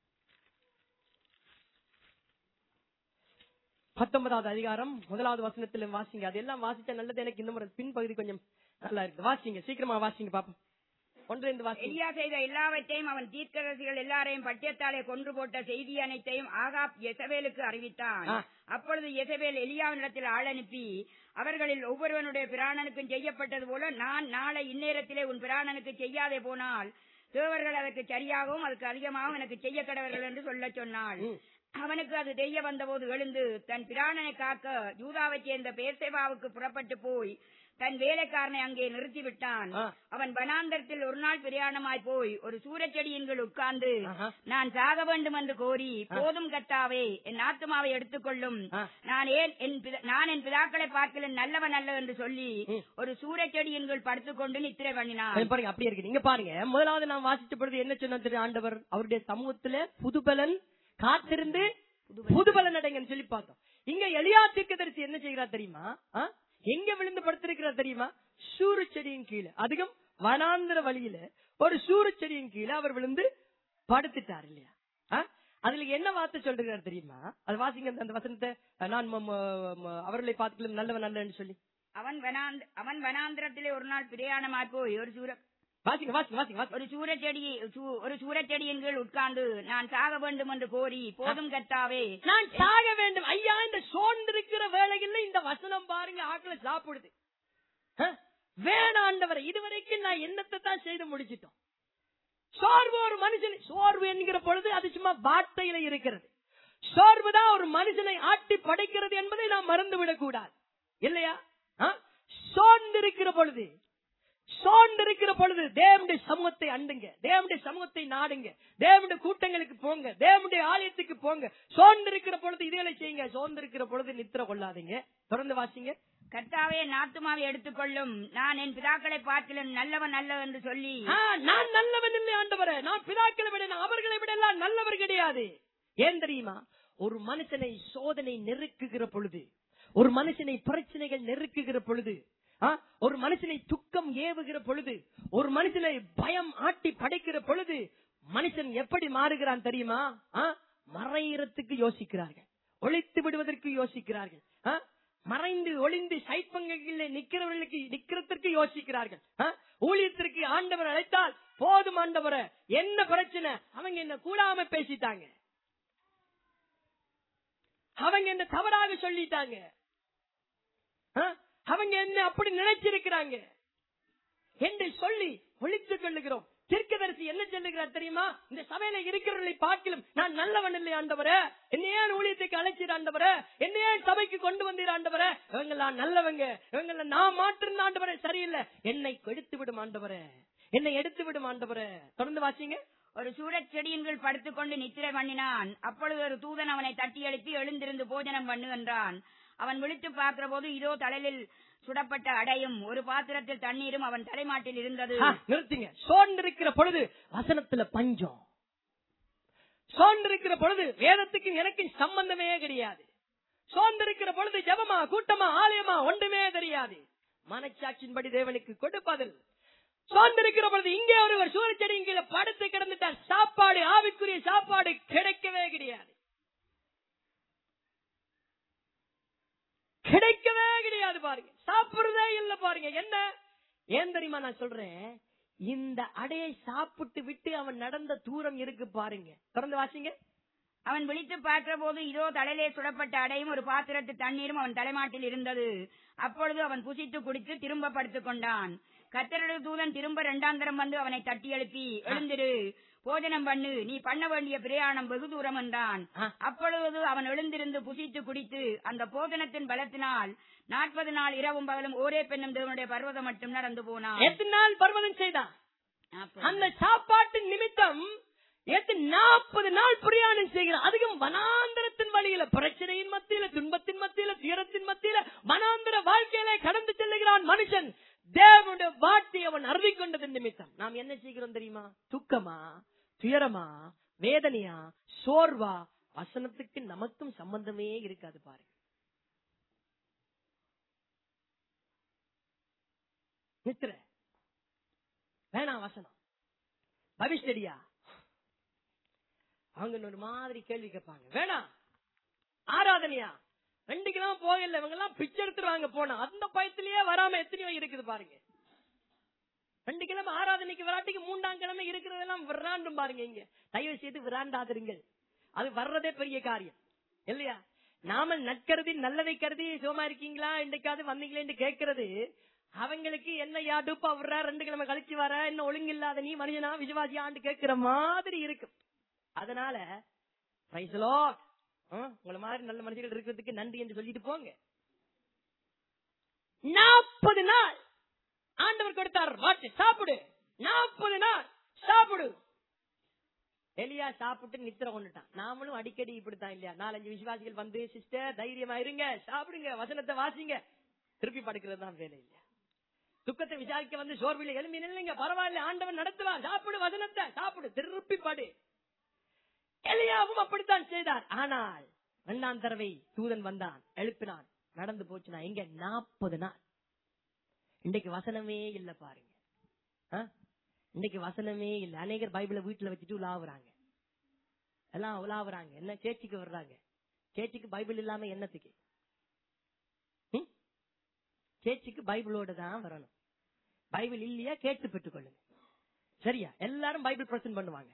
பத்தொன்பதாவது அதிகாரம் முதலாவது வசனத்துல வாசிங்க அதெல்லாம் வாசிச்சா நல்லது எனக்கு இந்த முறை பின்பகுதி கொஞ்சம் நல்லா இருக்கு வாசிங்க சீக்கிரமா வாசிங்க பாப்போம் ஒன்று ரெண்டு வாசிங்க எலியா செய்த எல்லாவற்றையும் அவன் தீர்க்கதரிசிகள் எல்லாரையும் பட்டியத்தாலே கொன்று போட்ட செய்தி அனைத்தையும் ஆகாப் எசபேலுக்கு அறிவித்தான் ஆ. அப்பொழுது எசபேல் எலியாவினிடத்தில் ஆள் அனுப்பி அவர்களில் ஒவ்வொருவனுடைய பிராணனுக்கும் செய்யப்பட்டது போல நான் நாளை இந்நேரத்திலே உன் பிராணனுக்கு செய்யாதே போனால் தேவர்கள் அதற்கு சரியாகவும் அதுக்கு அதிகமாகவும் எனக்கு செய்ய கடவர்கள் என்று சொல்லச் சொன்னாள் அவனுக்கு அது தெரிய வந்தபோது எழுந்து தன் பிராணனை காக்க யூதாவைச் சேர்ந்த பேர்சேபாவுக்கு புறப்பட்டு போய் தன் வேலைக்காரனை அங்கே நிறுத்திவிட்டான் ஆ. அவன் வனாந்தரத்தில் ஒரு நாள் பிரயாணமாய் போய் ஒரு சூரச்செடியின் கீழ் உட்கார்ந்து ஆஹா. நான் சாக வேண்டும் என்று கோரி போதும் கத்தாவே என் ஆத்மாவை எடுத்துக்கொள்ளும் ஆ. நான் ஏன் என் பிதா- நான் என் பிதாக்களை பார்க்கல நல்லவன் அல்ல என்று சொல்லி ம். ஒரு சூரச்செடியின் கீழ் படுத்துக்கொண்டு நித்திரை பண்ணினான் கொஞ்சம் பாருங்க அப்படியே இருக்கு நீங்க பாருங்க முதலாவது நான் வாசிச்ச பொழுது என்ன சொன்ன திரு ஆண்டவர் அவருடைய சமூகத்துல புதுபலன் காத்திருந்து புதுபலன் அடைங்கன்னு சொல்லி பார்த்தோம் இங்க எளியா தீர்க்கதரிசி என்ன செய்கிறார் தெரியுமா ஆ? எங்க விழுந்து படுத்திருக்கிறார் தெரியுமா சூறு செடியின் கீழே அதிகம் வனாந்திர வழியில ஒரு சூறு செடியின் கீழே அவர் விழுந்து படுத்துட்டார் இல்லையா ஆ? அதுல என்ன வார்த்தை சொல்றாரு தெரியுமா அது வாசிங்க அந்த- அந்த வசனத்தை நான் ம- ம- ம- அவர்களை பார்த்துக்கலாம் நல்லவன் நல்லன்னு சொல்லி அவன் வனாந்த அவன் வனாந்திரத்திலே ஒரு நாள் பிரயாணமாய் போய் ஒரு சூர வாசிங்க வாசிங்க வாசிங்க வாசிங்க ஒரு சூரச்செடி சூ- ஒரு சூரச்செடியின் கீழ் உட்கார்ந்து நான் சாக வேண்டும் என்று கோரி போதும் கத்தாவே நான் சாக வேண்டும் ஐயா இந்த சோர்ந்திருக்கிற வேலைகள்ல இந்த வசனம் பாருங்க ஆக்களை சாப்பிடுது அஹ், வேணாண்டவரை இதுவரைக்கும் நான் என்னத்தை தான் செய்து முடிச்சிட்டோம் சோர்வு ஒரு மனுஷன் சோர்வு என்கிற பொழுது அது சும்மா வார்த்தையில இருக்கிறது சோர்வு தான் ஒரு மனுஷனை ஆட்டி படைக்கிறது என்பதை நாம் மறந்து விடக்கூடாது இல்லையா அஹ், சோர்ந்திருக்கிற பொழுது சோர்ந்து இருக்கிற பொழுது தேவனுடைய சமூகத்தை அண்டுங்க தேவனுடைய சமூகத்தை நாடுங்க தேவனுடைய கூட்டங்களுக்கு போங்க தேவனுடைய ஆலயத்துக்கு போங்க சோர்ந்து இருக்கிற பொழுது இதுகளை செய்யுங்க சோர்ந்து இருக்கிற பொழுது நித்திர கொள்ளாதீங்க தொடர்ந்து வாசிங்க கர்த்தாவே என் ஆத்துமாவை எடுத்துக்கொள்ளும் நான் என் பிதாக்களை பார்க்கிலும் நல்லவன் நல்லவன் என்று சொல்லி ஆ, நான் நல்லவன் இல்லை ஆண்டவரே நான் பிதாக்களை விட நான் அவர்களை விட எல்லாம் நல்லவர் கிடையாது ஏன் தெரியுமா ஒரு மனுஷனை சோதனை நெருக்குகிற பொழுது ஒரு மனுஷனை பிரச்சனைகள் நெருக்குகிற பொழுது ஆ, ஒரு மனுஷனை துக்கம் ஏவுகிற பொழுது ஒரு மனுஷனை பயம் ஆட்டி படைக்கிற பொழுது மனுஷன் எப்படி மாறுகிறான் தெரியுமா ஆ, மறையறதுக்கு யோசிக்கிறார்கள் ஒழித்து விடுவதற்கு யோசிக்கிறார்கள் ஆ, மறைந்து ஒளிந்து சைப்பங்களில் நிக்கிறவர்களுக்கு நிக்கிறதற்கு யோசிக்கிறார்கள் ஆ? ஊழியத்திற்கு ஆண்டவர் அழைத்தால் போதும் ஆண்டவரை என்ன பிரச்சனை அவங்க என்ன கூடாம பேசிட்டாங்க அவங்க என்ன தவறாக சொல்லிட்டாங்க ஆ? அவங்க என்ன அப்படி நினைச்சிருக்கிறாங்க என்று சொல்லி ஒழித்துக் கொள்ளுகிறோம் தீர்க்கதரிசி என்ன சொல்லுகிறார் தெரியுமா இந்த சபையில இருக்கிறவர்களை பார்க்கலும் நான் நல்லவன் இல்லை ஆண்டவரே என்ன ஏன் ஊழியத்துக்கு அழைச்சீர் ஆண்டவரே என்ன ஏன் சபைக்கு கொண்டு வந்தீர் ஆண்டவரே இவங்கெல்லாம் நல்லவங்க இவங்கள நான் மாற்றிருந்த ஆண்டவரே சரியில்லை என்னை எடுத்து விடும் ஆண்டவரே என்னை எடுத்து விடும் ஆண்டவரே தொடர்ந்து வாசிங்க ஒரு சூரச் செடியின் கீழ் படுத்துக்கொண்டு நித்திரை பண்ணினான் அப்பொழுது ஒரு தூதன் அவனை தட்டி எழுப்பி எழுந்திருந்து போஜனம் பண்ணு என்றான் அவன் விழித்து பார்க்கிற போது இதோ தலையில் சுடப்பட்ட அடையும் ஒரு பாத்திரத்தில் தண்ணீரும் அவன் தலைமாட்டில் இருந்தது ஆ, நிறுத்துங்க சோர்ந்திருக்கிற பொழுது வசனத்துல பஞ்சம் சோர்ந்திருக்கிற பொழுது வேதத்துக்கு எனக்கு சம்பந்தமே கிடையாது சோர்ந்திருக்கிற பொழுது ஜெபமா கூட்டமா ஆலயமா ஒன்றுமே தெரியாது மனச்சாட்சியின்படி தேவனுக்கு கொடுப்பதில் சோர்ந்திருக்கிற பொழுது இங்கே ஒருவர் சூரச்செடியின் கீழே படுத்து கிடந்துட்டார் சாப்பாடு ஆவிக்குரிய சாப்பாடு கிடைக்கவே கிடையாது கிடைக்கவே கிடையாது பாருங்க சாப்பிடுறதே இல்ல பாருங்க என்ன ஏன் தெரியுமா நான் சொல்றேன் இந்த அடையை சாப்பிட்டு விட்டு அவன் நடந்த தூரம் இருக்கு பாருங்க தொடர்ந்து வாசிங்க அவன் விழித்து பார்க்கிற போது இதோ தலையிலே சுடப்பட்ட அடையும் ஒரு பாத்திரத்து தண்ணீரும் அவன் தலைமாட்டில் இருந்தது அப்பொழுது அவன் புசித்து குடித்து திரும்ப படுத்துக் கொண்டான் கத்தருடைய தூதன் திரும்ப இரண்டாந்தரம் வந்து அவனை தட்டி எழுப்பி எழுந்திரு போஜனம் பண்ணு நீ பண்ண வேண்டிய பிரயாணம் வெகு தூரம் என்றான் ஆ. அப்பொழுது அவன் எழுந்திருந்து புசித்து குடித்து அந்த போஜனத்தின் பலத்தினால் நாற்பது நாள் இரவும் பகலும் ஒரே பெண்ணும் தேவனுடைய பர்வதம் மட்டும் நடந்து போனான் எத்தனை நாள் பர்வதம் செய்தான் நாற்பது. அந்த சாப்பாட்டின் நிமித்தம் எத்தனை நாற்பது நாள் பிரயாணம் செய்கிறான் அதுவும் வனாந்தரத்தின் வழியில பிரச்சனையின் மத்தியில துன்பத்தின் மத்தியில துயரத்தின் மத்தியில வனாந்தர வாழ்க்கையில கடந்து செல்லுகிறான் மனுஷன் தேவனுடைய வார்த்தை அவன் அருவிக் கொண்டதன் நிமித்தம் நாம் என்ன செய்கிறோம் தெரியுமா துக்கமா துயரமா வேதனையா சோர்வா வசனத்துக்கு நமக்கும் சம்பந்தமே இருக்காது பாருங்க நித்திர வேணாம் வசனம் பவிஷ்டடியா அவங்க ஒரு மாதிரி கேள்வி கேட்பாங்க வேணாம் ஆராதனையா ரெண்டு கிலோ போகல இவங்க எல்லாம் பிச்சை எடுத்துருவாங்க போனா அந்த பயத்திலேயே வராம எத்தனையோ இருக்குது பாருங்க ரெண்டு கிழமை ஆராதனைக்கு விராட்டிக்கு மூன்றாம் கிழமை இருக்கிறதெல்லாம் விராண்டும் பாருங்க இங்க தயவு செய்து விராண்டாதிருங்கள் அது வர்றதே பெரிய காரியம் இல்லையா நாம நற்கருதி நல்லதை கருதி சுகமா இருக்கீங்களா இன்றைக்காவது வந்தீங்களேன்னு கேட்கறது அவங்களுக்கு என்ன யா டூப்பா விடுற ரெண்டு கிழமை கழிச்சு வர என்ன ஒழுங்கு இல்லாத நீ மனுஷனா விசுவாசியான்னு கேட்கிற மாதிரி இருக்கும் அதனால praise the Lord. ஆ, உங்களை மாதிரி நல்ல மனுஷர்கள் இருக்கிறதுக்கு நன்றி என்று சொல்லிட்டு போங்க நாற்பது நாள் ஆண்டவர் கொடுத்தார் வாட்டு சாப்பிடு நாற்பது நாள் சாப்பிடு எலியா சாப்பிட்டு நித்திர கொண்டுட்டான் நாமளும் அடிக்கடி இப்படித்தான் இல்லையா நாலஞ்சு விசுவாசிகள் வந்து சிஸ்டர் தைரியமா இருங்க சாப்பிடுங்க வசனத்தை வாசிங்க திருப்பி படுக்கிறது தான் வேலை இல்லையா துக்கத்தை விசாரிக்க வந்து சோர்வில எழும்பி நில்லுங்க பரவாயில்ல ஆண்டவன் நடத்துவான் சாப்பிடு வசனத்தை சாப்பிடு திருப்பி படு எலியாவும் அப்படித்தான் செய்தார் ஆனால் இரண்டாம் தடவை தூதன் வந்தான் எழுப்பினான் நடந்து போச்சுனா எங்க நாற்பது நாள் இன்னைக்கு வசனமே இல்ல பாருங்க ஆ? இன்னைக்கு வசனமே இல்ல அநேகர் பைபிளை வீட்டுல வச்சுட்டு உலாவுறாங்க எல்லாம் உலாவுறாங்க என்ன சேர்ச்சிக்கு வர்றாங்க சேர்ச்சிக்கு பைபிள் இல்லாம என்னத்துக்கு ம்? சேர்ச்சிக்கு பைபிளோட தான் வரணும் பைபிள் இல்லையா கேட்டு பெற்றுக்கொள்ளுங்க சரியா எல்லாரும் பைபிள் பிரசன்ட் பண்ணுவாங்க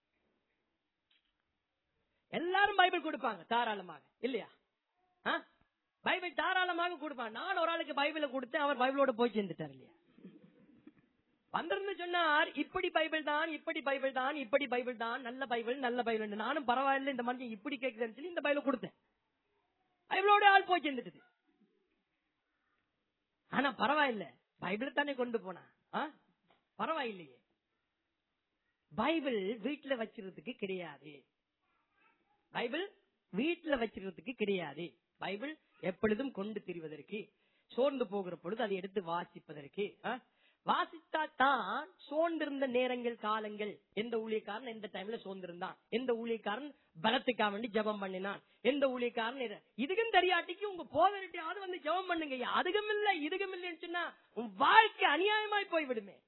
எல்லாரும் பைபிள் கொடுப்பாங்க தாராளமாக இல்லையா ஆ? பைபிள் தாராளமாக கொடுப்பாங்க நான் ஒரு ஆளுக்கு பைபிளை கொடுத்தேன் அவர் பைபிளோட போய் சேர்ந்துட்டார் இல்லையா வந்திருந்து சொன்னார் இப்படி பைபிள் தான் இப்படி பைபிள் தான் இப்படி பைபிள் தான் நல்ல பைபிள் நல்ல பைபிள் நானும் பரவாயில்ல இந்த மனுஷன் இப்படி கேட்குதுன்னு சொல்லி இந்த பைபிளை கொடுத்தேன் பைபிளோட ஆள் போய் சேர்ந்துட்டு ஆனா பரவாயில்ல பைபிள் தானே கொண்டு போனா ஆ? பரவாயில்லையே பைபிள் வீட்டுல வச்சிருக்கிறதுக்கு கிடையாது பைபிள் வீட்டுல வச்சிருக்கிறதுக்கு கிடையாது பைபிள் எப்பொழுதும் கொண்டு திரிவதற்கு சோர்ந்து போகிற பொழுது அதை எடுத்து வாசிப்பதற்கு ஆ? வாசித்தா தான் சோர்ந்திருந்த நேரங்கள் காலங்கள் எந்த ஊழியக்காரன் எந்த டைம்ல சோர்ந்திருந்தான் எந்த ஊழியக்காரன் பலத்துக்காக வேண்டி ஜெபம் பண்ணினான் எந்த ஊழியக்காரன் எது- இதுக்கும் தெரியாட்டிக்கு உங்க போதரிட்டியாவது வந்து ஜெபம் பண்ணுங்க ஐயா. அதுக்கும் இல்ல இதுக்கும் இல்லைன்னு சொன்னா உன் வாழ்க்கை அநியாயமாய் போய்விடுமே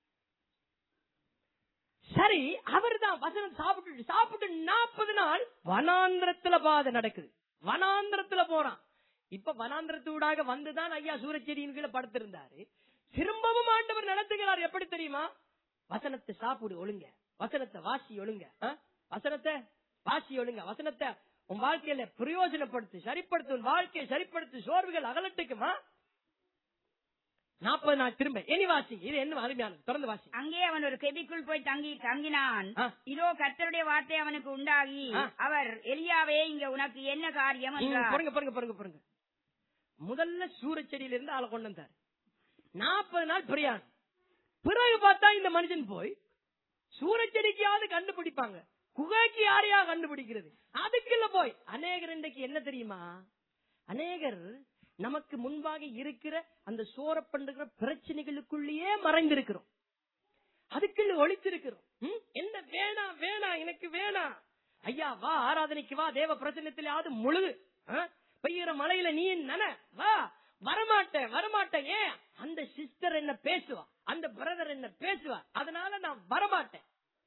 சரி அவர்தான் வசனம் சாப்பிட்டு சாப்பிட்டு நாற்பது நாள் வனாந்திரத்துல பாதை நடக்குது வனாந்திரத்துல போறான் இப்ப வனாந்திரத்தூடாக வந்துதான் ஐயா சூரச்செடியின் கீழே படுத்திருந்தாரு திரும்பவும் ஆண்டவர் நடத்துகிறார் எப்படி தெரியுமா வசனத்தை சாப்பிடு ஒழுங்க வசனத்தை வாசி ஒழுங்க ஆ? வசனத்தை வாசி ஒழுங்க வசனத்தை உன் வாழ்க்கையில பிரயோஜனப்படுத்து சரிப்படுத்து உன் வாழ்க்கையை சரிப்படுத்து சோர்வுகள் அகலட்டுக்குமா நாற்பது நாள் திரும்ப இனி வாசி இது என்ன அருமையானது தொடர்ந்து வாசி அங்கே அவன் ஒரு கெபிக்குள் போய் தங்கி தங்கினான் ஆ. இதோ கர்த்தருடைய வார்த்தை அவனுக்கு உண்டாகி ஆ. அவர் எலியாவே இங்க உனக்கு என்ன காரியம் ம், என்றார் பாருங்க பாருங்க பாருங்க பாருங்க முதல்ல சூரச்செடியில இருந்து ஆளை கொண்டு வந்தார் நாற்பது நாள் பிரயாணம் பிறகு பார்த்தா இந்த மனுஷன் போய் சூரச்செடிக்கையாவது கண்டுபிடிப்பாங்க குகைக்கு யாரையா கண்டுபிடிக்கிறது அதுக்குள்ள போய் அநேகர் இன்றைக்கு என்ன தெரியுமா அநேகர் நமக்கு முன்பாக இருக்கிற அந்த சோரப்படுகிற பிரச்சனைகளுக்குள்ளேயே மறைந்திருக்கிறோம் அதுக்குள்ள ஒளித்திருக்கிறோம் ம்? என்ன வேணாம் வேணாம் எனக்கு வேணாம் ஐயா வா ஆராதனைக்கு வா தேவ பிரச்சனத்திலாவது முழுது ஆ? பெய்யுற மலையில நீ நன வா வரமாட்டேன் வரமாட்டேன் ஏன் அந்த சிஸ்டர் என்ன பேசுவா அந்த பிரதர் என்ன பேசுவா அதனால நான் வரமாட்டேன்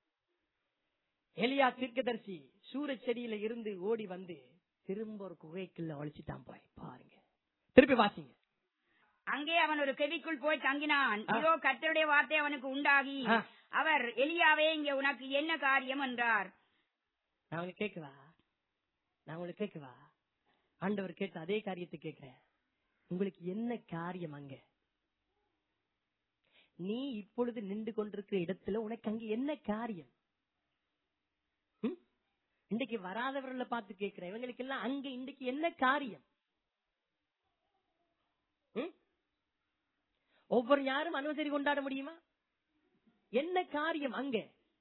எலியா தீர்க்கதரிசி சூரச் செடியில இருந்து ஓடி வந்து திரும்ப ஒரு குகைக்குள்ள ஒழிச்சுட்டான் போய் பாருங்க திருப்பி வாசிங்க அங்கே அவன் ஒரு கெபிக்குள் போய் தங்கினான் ஆ. இதோ கர்த்தருடைய வார்த்தை அவனுக்கு உண்டாகி ஆ. அவர் எலியாவே இங்க உனக்கு என்ன காரியம் என்றார் நான் உங்களுக்கு கேட்கவா நான் உங்களுக்கு கேட்கவா ஆண்டவர் கேட்ட அதே காரியத்தை கேட்கிறேன் உங்களுக்கு என்ன காரியம் அங்க நீ இப்பொழுது நின்று கொண்டிருக்கிற இடத்துல உனக்கு அங்க என்ன காரியம் ம்? இன்னைக்கு வராதவர்களை பார்த்து கேட்கிறேன் இவங்களுக்கு எல்லாம் அங்க இன்னைக்கு என்ன காரியம் ம்? ஒவ்வொரு யாரும் அனுசரி கொண்டாட முடியுமா என்ன காரியம் அங்க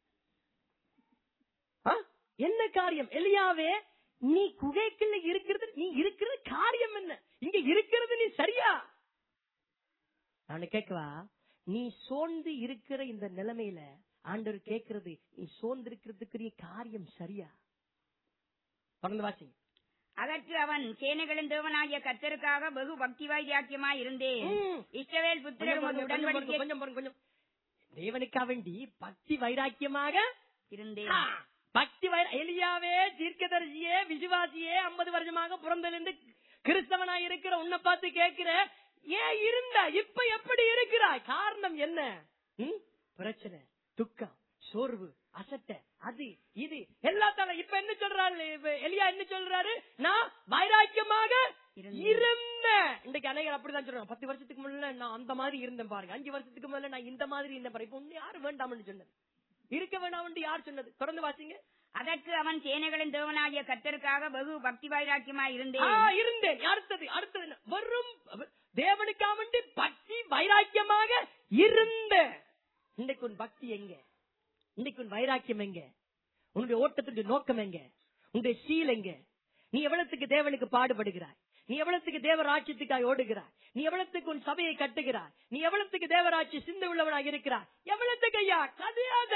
ஆ? என்ன காரியம் எலியாவே நீ குகைக்குள்ள இருக்கிறது நீ இருக்கிறது காரியம் என்ன இங்க இருக்கிறது நீ சரியா நான் கேட்கவா நீ சோர்ந்து இருக்கிற இந்த நிலைமையில ஆண்டவர் கேட்கிறது நீ சோர்ந்து இருக்கிறதுக்குரிய காரியம் சரியா தொடர்ந்து வாசிங்க அதற்கு அவன் சேனைகளின் தேவனாகிய கர்த்தருக்காக வெகு பக்தி வைராக்கியமாய் இருந்தேன் ம். இஸ்ரவேல் புத்திரர் கொஞ்சம் ஒரு பாருங்க, கொஞ்சம் பாருங்க, உடன்படிக்கை கொஞ்சம் பாருங்க, கொஞ்சம் தேவனுக்கா வேண்டி பக்தி வைராக்கியமாக இருந்தேன் ஆ, பக்தி வைர எலியாவே தீர்க்கதரிசியே விசுவாசியே ஐம்பது வருஷமாக பிறந்திருந்து கிறிஸ்தவனாய் இருக்கிற உன்னை பார்த்து கேட்கிற ஏன் இருந்த இப்ப எப்படி இருக்கிறாய் காரணம் என்ன ம்? பிரச்சனை துக்கம் சோர்வு அசட்டை அது இது எல்லாத்தால இப்ப என்ன சொல்றாரு இப்ப எலியா என்ன சொல்றாரு நான் வைராக்கியமாக இருந்தேன். இருந்தேன் இன்னைக்கு அநேகர் அப்படிதான் சொல்றாங்க பத்து வருஷத்துக்கு முன்னால நான் அந்த மாதிரி இருந்தேன் பாருங்க அஞ்சு வருஷத்துக்கு முதல்ல நான் இந்த மாதிரி இருந்தேன் பாருங்க இப்ப ஒண்ணு யாரும் வேண்டாம்னு சொன்னது இருக்க வேண்டாம்னு யார் சொன்னது தொடர்ந்து வாசிங்க அதற்கு அவன் சேனைகளின் தேவனாகிய கர்த்தருக்காக வெகு பக்தி வைராக்கியமாய் ஆ, இருந்தேன் இருந்தேன் அடுத்தது அடுத்தது என்ன? வெறும் தேவனுக்காக வேண்டி பக்தி வைராக்கியமாக இருந்த இன்னைக்கு உன் பக்தி எங்க இன்னைக்கு உன் வைராக்கியம் எங்க உன்னுடைய ஓட்டத்துடைய நோக்கம் எங்க உன்னுடைய சீல் எங்க நீ எவ்வளவுக்கு தேவனுக்கு பாடுபடுகிறாய் நீ எவ்வளவுக்கு தேவ ராஜ்யத்துக்காக ஓடுகிறாய் நீ எவ்வளவுக்கு உன் சபையை கட்டுகிறாய் நீ எவ்வளவுக்கு தேவராட்சி சிந்தை உள்ளவனாக இருக்கிறாய் எவ்வளவுக்கு ஐயா கதையாத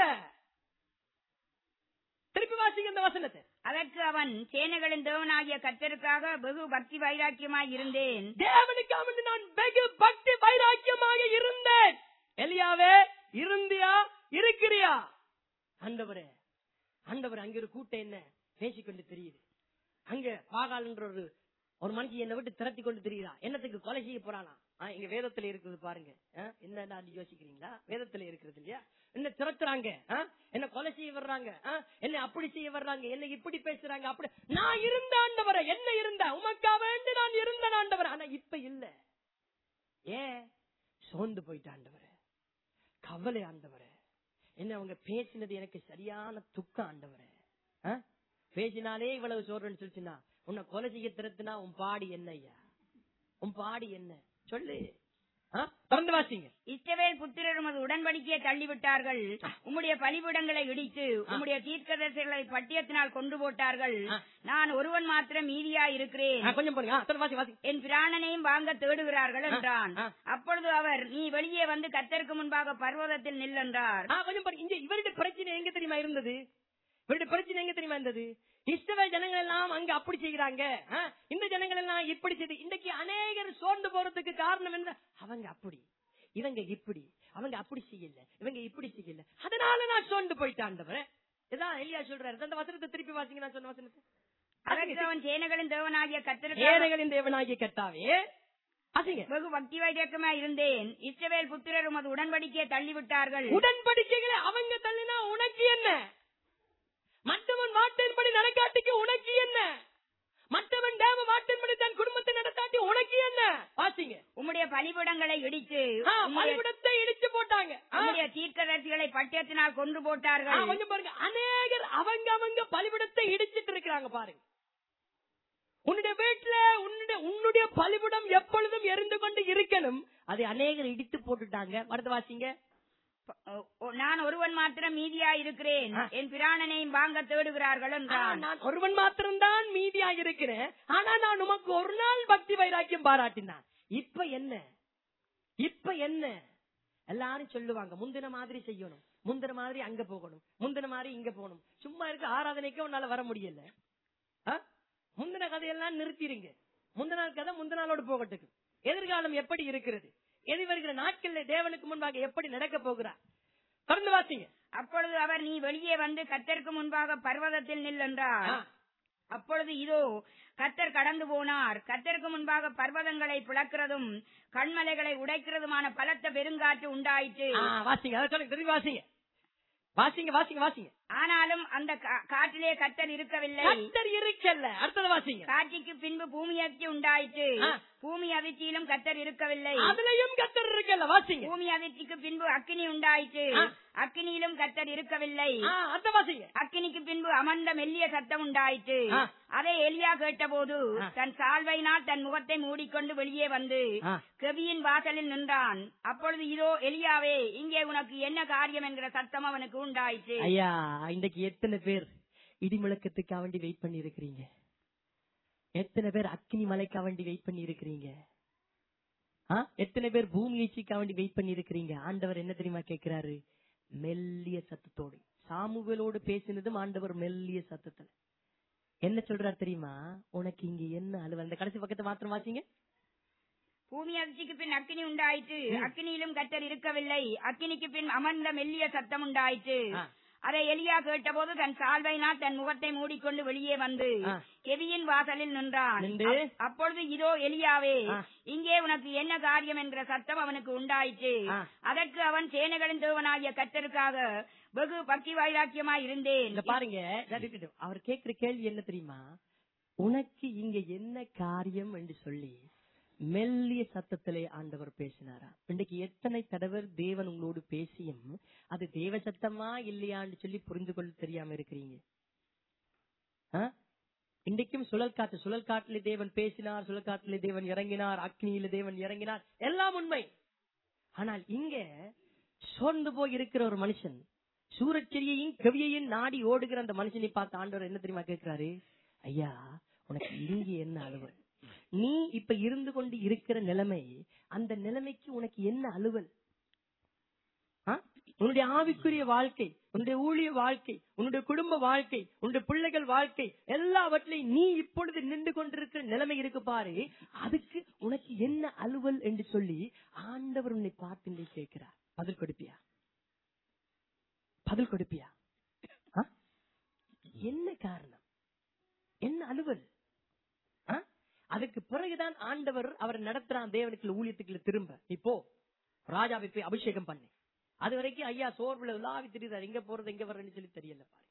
திருப்பி வாசிங்க இந்த வசனத்தை அதற்கு அவன் சேனைகளின் தேவனாகிய கர்த்தருக்காக வெகு பக்தி வைராக்கியமாய் இருந்தேன் தேவனுக்காக வேண்டி நான் வெகு பக்தி வைராக்கியமாக இருந்தேன் எலியாவே இருந்தியா இருக்கிறியா ஆண்டவரே ஆண்டவர் அங்க ஒரு கூட்டம் என்ன பேசிக்கொண்டு தெரியுது அங்க பாகால்ன்ற ஒரு ஒரு மனுஷன் என்னை விட்டு திரட்டி கொண்டு தெரியுதா என்னத்துக்கு கொலை செய்ய போறானா ஆ, இங்க வேதத்துல இருக்குது பாருங்க ஆ, என்னடா நீ யோசிக்கிறீங்களா வேதத்துல இருக்கிறது இல்லையா என்ன திரட்டுறாங்க ஆ? என்ன கொலை செய்ய வர்றாங்க ஆ? என்ன அப்படி செய்ய வர்றாங்க என்ன இப்படி பேசுறாங்க அப்படி நான் இருந்த ஆண்டவரை என்ன இருந்த உமக்கா வேண்டி நான் இருந்த ஆண்டவர் ஆனா இப்ப இல்ல ஏன் சோர்ந்து போயிட்ட ஆண்டவரே கவலை ஆண்டவரே என்ன அவங்க பேசினது எனக்கு சரியான துக்கம் ஆண்டவரே ஆ? பேசினாலே இவ்வளவு சோர்வுன்னு சொல்லிச்சுன்னா உன்னை கொலை செய்ய திறத்துனா உன் பாடி என்ன ஐயா உன் பாடி என்ன சொல்லு ஆ? தொடர்ந்து வாசிங்க இஸ்ரவேல் புத்திரர் உமது உடன்படிக்கையை தள்ளிவிட்டார்கள் உம்முடைய பலிபீடங்களை இடித்து உம்முடைய தீர்க்கதரிசிகளை பட்டியத்தினால் கொண்டு போட்டார்கள் ஆ. நான் ஒருவன் மாத்திரம் மீதியா இருக்கிறேன் ஆ, கொஞ்சம் போறீங்க தொடர்ந்து வாசி வாசி என் பிராணனையும் வாங்க தேடுகிறார்கள் என்றான் ஆ. அப்பொழுது அவர் நீ வெளியே வந்து கத்தருக்கு முன்பாக பர்வதத்தில் நில் என்றார் ஆ, கொஞ்சம் பாருங்க இங்க இவருடைய பிரச்சனை எங்க தெரியுமா இருந்தது இவருடைய பிரச்சனை எங்க தெரியுமா இருந்தது இஸ்ரவேல் ஜனங்கள் எல்லாம் அங்க அப்படி செய்கிறாங்க ஆ, இந்த ஜனங்கள் எல்லாம் இப்படி செய்து இன்றைக்கு அநேகர் சோர்ந்து போறதுக்கு காரணம் என்ன அவங்க அப்படி இவங்க இப்படி அவங்க அப்படி செய்யல இவங்க இப்படி செய்யல அதனால நான் சோர்ந்து போயிட்டாண்டவர இதான் எலியா சொல்றாரு அந்த வசனத்தை திருப்பி வாசிங்க நான் சொன்ன வசனத்தை அதற்கு அவன் சேனைகளின் தேவனாகிய கத்தருக்கு ஏழைகளின் தேவனாகிய கர்த்தாவே வாசிங்க வெகு பக்தி வைரக்கமா இருந்தேன் இஸ்ரவேல் புத்திரர் உமது உடன்படிக்கையை தள்ளிவிட்டார்கள் உடன்படிக்கைகளை அவங்க தள்ளினா உனக்கு என்ன மற்றவன் வாட்டின்படி நடக்காட்டிக்கு உனக்கு என்ன மற்றவன் தேவ வாட்டின்படி தன் குடும்பத்தை நடத்தாட்டி உனக்கு என்ன வாசிங்க உம்முடைய பலிபீடங்களை இடித்து ஆ, உம்முடைய- பலிபீடத்தை இடிச்சு போட்டாங்க ஆ, உம்முடைய தீர்க்கதரிசிகளை பட்டியத்தினால் கொண்டு ஆ, போட்டார்கள் கொஞ்சம் பாருங்க அநேகர் அவங்க அவங்க பலிபீடத்தை இடிச்சிட்டு இருக்கிறாங்க பாருங்க உன்னுடைய வீட்டுல உன்னுடைய உன்னுடைய பலிபீடம் எப்பொழுதும் எரிந்து கொண்டு இருக்கணும் அதை அநேகர் இடித்து போட்டுட்டாங்க அடுத்து வாசிங்க ஓ, நான் ஒருவன் மாத்திரம் மீதியா இருக்கிறேன் ஆ. என் பிராணனையும் வாங்க தேடுகிறார்கள் ஆ, என்றான் நான் ஒருவன் மாத்திரம்தான் மீதியா இருக்கிறேன் ஆனா நான் உமக்கு ஒரு நாள் பக்தி வைராக்கியம் பாராட்டினான் இப்ப என்ன இப்ப என்ன எல்லாரும் சொல்லுவாங்க முந்தின மாதிரி செய்யணும் முந்தின மாதிரி அங்க போகணும் முந்தின மாதிரி இங்க போகணும் சும்மா இருக்க ஆராதனைக்கு உன்னால வர முடியல ஆ? முந்தின கதையெல்லாம் நிறுத்திடுங்க முந்தின நாள் கதை முந்தின நாளோடு போகட்டுக்கு எதிர்காலம் எப்படி இருக்கிறது எது வருகிற நாட்கள்ல தேவனுக்கு முன்பாக எப்படி நடக்க போகிறார் தொடர்ந்து வாசிங்க அப்பொழுது அவர் நீ வெளியே வந்து கத்தருக்கு முன்பாக பர்வதத்தில் நில் என்றார் ஆ. அப்பொழுது இதோ கத்தர் கடந்து போனார் கத்தருக்கு முன்பாக பர்வதங்களை பிளக்கிறதும் கண்மலைகளை உடைக்கிறதுமான பலத்த பெருங்காற்று உண்டாயிற்று ஆ, வாசிங்க அதை சொல்லுங்க திரும்பி வாசிங்க வாசிங்க வாசிங்க வாசிங்க ஆனாலும் அந்த கா- காற்றிலே கத்தர் இருக்கவில்லை கத்தர் இருக்கல்ல அடுத்தது வாசிங்க காட்சிக்கு பின்பு பூமி அதிர்ச்சி உண்டாயிற்று ஆ. பூமி அதிர்ச்சியிலும் கத்தர் இருக்கவில்லை அதுலயும் கத்தர் இருக்கல்ல வாசிங்க பூமி அதிர்ச்சிக்கு பின்பு அக்கினி உண்டாயிற்று ஆ. அக்கினியிலும் கத்தர் இருக்கவில்லை ஆ, அடுத்த வாசிங்க அக்கினிக்கு பின்பு அமர்ந்த மெல்லிய சத்தம் உண்டாயிற்று ஆ. அதை எலியா கேட்டபோது ஆ. தன் சால்வையினால் தன் முகத்தை மூடிக்கொண்டு வெளியே வந்து ஆ. கெவியின் வாசலில் நின்றான் அப்பொழுது இதோ எலியாவே இங்கே உனக்கு என்ன காரியம் என்கிற சத்தம் அவனுக்கு உண்டாயிற்று ஐயா இன்றைக்கு எத்தனை பேர் இடி முழக்கத்துக்காக வேண்டி வெயிட் பண்ணி இருக்கிறீங்க எத்தனை பேர் அக்கினி மலைக்காக வேண்டி வெயிட் பண்ணி இருக்கிறீங்க ஆ? எத்தனை பேர் பூமி வீழ்ச்சிக்காக வேண்டி வெயிட் பண்ணி இருக்கிறீங்க ஆண்டவர் என்ன தெரியுமா கேட்கிறாரு மெல்லிய சத்தத்தோடு சாமுவேலோடு பேசினதும் ஆண்டவர் மெல்லிய சத்தத்துல என்ன சொல்றாரு தெரியுமா உனக்கு இங்க என்ன அலுவல் அந்த கடைசி பக்கத்தை மாத்திரம் வாசிங்க பூமி அதிர்ச்சிக்கு பின் அக்கினி உண்டாயிற்று அக்கினியிலும் கத்தர் இருக்கவில்லை அக்கினிக்கு பின் அமர்ந்த மெல்லிய சத்தம் உண்டாயிற்று ஆ. அதை எலியா கேட்டபோது தன் சால்வையினால் தன் முகத்தை மூடிக்கொண்டு வெளியே வந்து ஆ. கெவியின் வாசலில் நின்றான் நின்று? அப்- அப்பொழுது இதோ எலியாவே ஆ. இங்கே உனக்கு என்ன காரியம் என்கிற சத்தம் அவனுக்கு உண்டாயிற்று ஆ. அதற்கு அவன் சேனைகளின் தேவனாகிய கத்தருக்காக வெகு பக்தி வைராக்கியமாய் இருந்தேன் இந்த பாருங்க இதா இருக்கட்டும். அவர் கேக்குற கேள்வி என்ன தெரியுமா உனக்கு இங்க என்ன காரியம் என்று சொல்லி மெல்லிய சத்தத்திலே ஆண்டவர் பேசினாரா இன்றைக்கு எத்தனை தடவை தேவன் உங்களோடு பேசியும் அது தேவ சத்தமா இல்லையான்னு சொல்லி புரிந்து கொள்ள தெரியாம இருக்கிறீங்க ஆ? இன்றைக்கும் சுழல் காற்று சுழல் காற்றிலே தேவன் பேசினார் சுழல் காற்றிலே தேவன் இறங்கினார் அக்னியில தேவன் இறங்கினார் எல்லாம் உண்மை ஆனால் இங்க சோர்ந்து போய் இருக்கிற ஒரு மனுஷன் சூரச்செரியையும் கவியையும் நாடி ஓடுகிற அந்த மனுஷனை பார்த்து ஆண்டவர் என்ன தெரியுமா கேட்கிறாரு ஐயா உனக்கு இங்க என்ன அலுவல் நீ இப்ப இருந்து கொண்டு இருக்கிற நிலைமை அந்த நிலைமைக்கு உனக்கு என்ன அலுவல் ஆ? உன்னுடைய ஆவிக்குரிய வாழ்க்கை உன்னுடைய ஊழிய வாழ்க்கை உன்னுடைய குடும்ப வாழ்க்கை உன்னுடைய பிள்ளைகள் வாழ்க்கை எல்லாவற்றையும் நீ இப்பொழுது நின்று கொண்டிருக்கிற நிலைமை இருக்கு பாரு அதுக்கு உனக்கு என்ன அலுவல் என்று சொல்லி ஆண்டவர் உன்னை பார்த்து நீ கேட்கிறார் பதில் கொடுப்பியா பதில் கொடுப்பியா ஆ? என்ன காரணம் என்ன அலுவல் ஆ? அதுக்கு பிறகுதான் ஆண்டவர் அவர் நடத்துறான் தேவனுக்குள்ள ஊழியத்துக்குள்ள திரும்ப இப்போ ராஜாவை போய் அபிஷேகம் பண்ணி அது வரைக்கும் ஐயா சோர்வுல உலாவி தெரியுறாரு எங்க போறது எங்க வர்றேன்னு சொல்லி தெரியல பாரு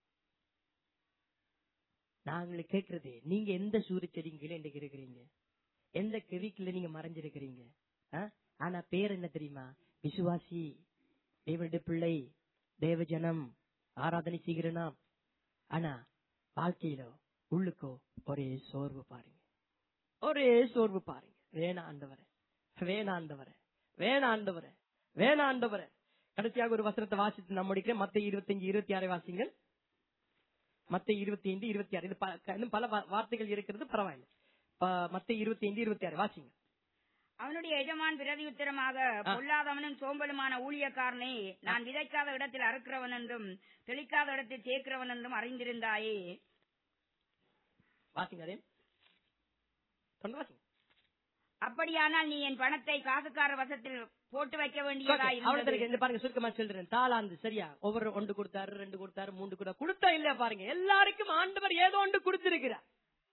நாங்களு கேக்குறது நீங்க எந்த சூரியச்செடியும் கீழே இன்றைக்கு இருக்கிறீங்க எந்த கெவிக்குள்ள நீங்க மறைஞ்சிருக்கிறீங்க ஆ? ஆனா பேர் என்ன தெரியுமா விசுவாசி தேவனுடைய பிள்ளை தேவஜனம் ஆராதனை செய்கிற நாம் ஆனா வாழ்க்கையிலோ உள்ளுக்கோ ஒரே சோர்வு பாருங்க ஒரே சோர்வு பாருங்க வேணா ஆண்டவரே வேணா ஆண்டவரே வேணாம் ஆண்டவரே வேணாம் ஆண்டவரே கடைசியாக ஒரு வசனத்தை வாசித்து நம்ம முடிக்கிறேன் மத்த இருபத்தஞ்சு இருபத்தி ஆறு வாசிங்கள் மத்த இருபத்தி ஐந்து இருபத்தி ஆறு இது ப- இன்னும் பல வா- வார்த்தைகள் இருக்கிறது பரவாயில்லை ப- மத்த இருபத்தி ஐந்து இருபத்தி ஆறு வாசிங்க அவனுடைய எஜமான் பிரதி உத்தரமாக பொல்லாதவனும் சோம்பலுமான ஊழியக்காரனே நான் விதைக்காத இடத்தில் அறுக்கிறவன் என்றும் தெளிக்காத இடத்தில் சேர்க்கிறவன் என்றும் அறிந்திருந்தாயே வாசிங்க அதே தொடர்ந்து வாசிங்க அப்படியானால் நீ என் பணத்தை காசுக்கார வசத்தில் போட்டு வைக்க அவ்வளவு வேண்டியதாயிருந்தது இருக்கு. இந்த பாருங்க சுருக்கமா சொல்றேன் தாளாந்து சரியா ஒவ்வொரு ஒன்று கொடுத்தாரு ரெண்டு கொடுத்தாரு மூன்று கொடுத்தாரு கொடுத்தா இல்லையா பாருங்க எல்லாருக்கும் ஆண்டவர் ஏதோ ஒன்று கொடுத்திருக்கிறார்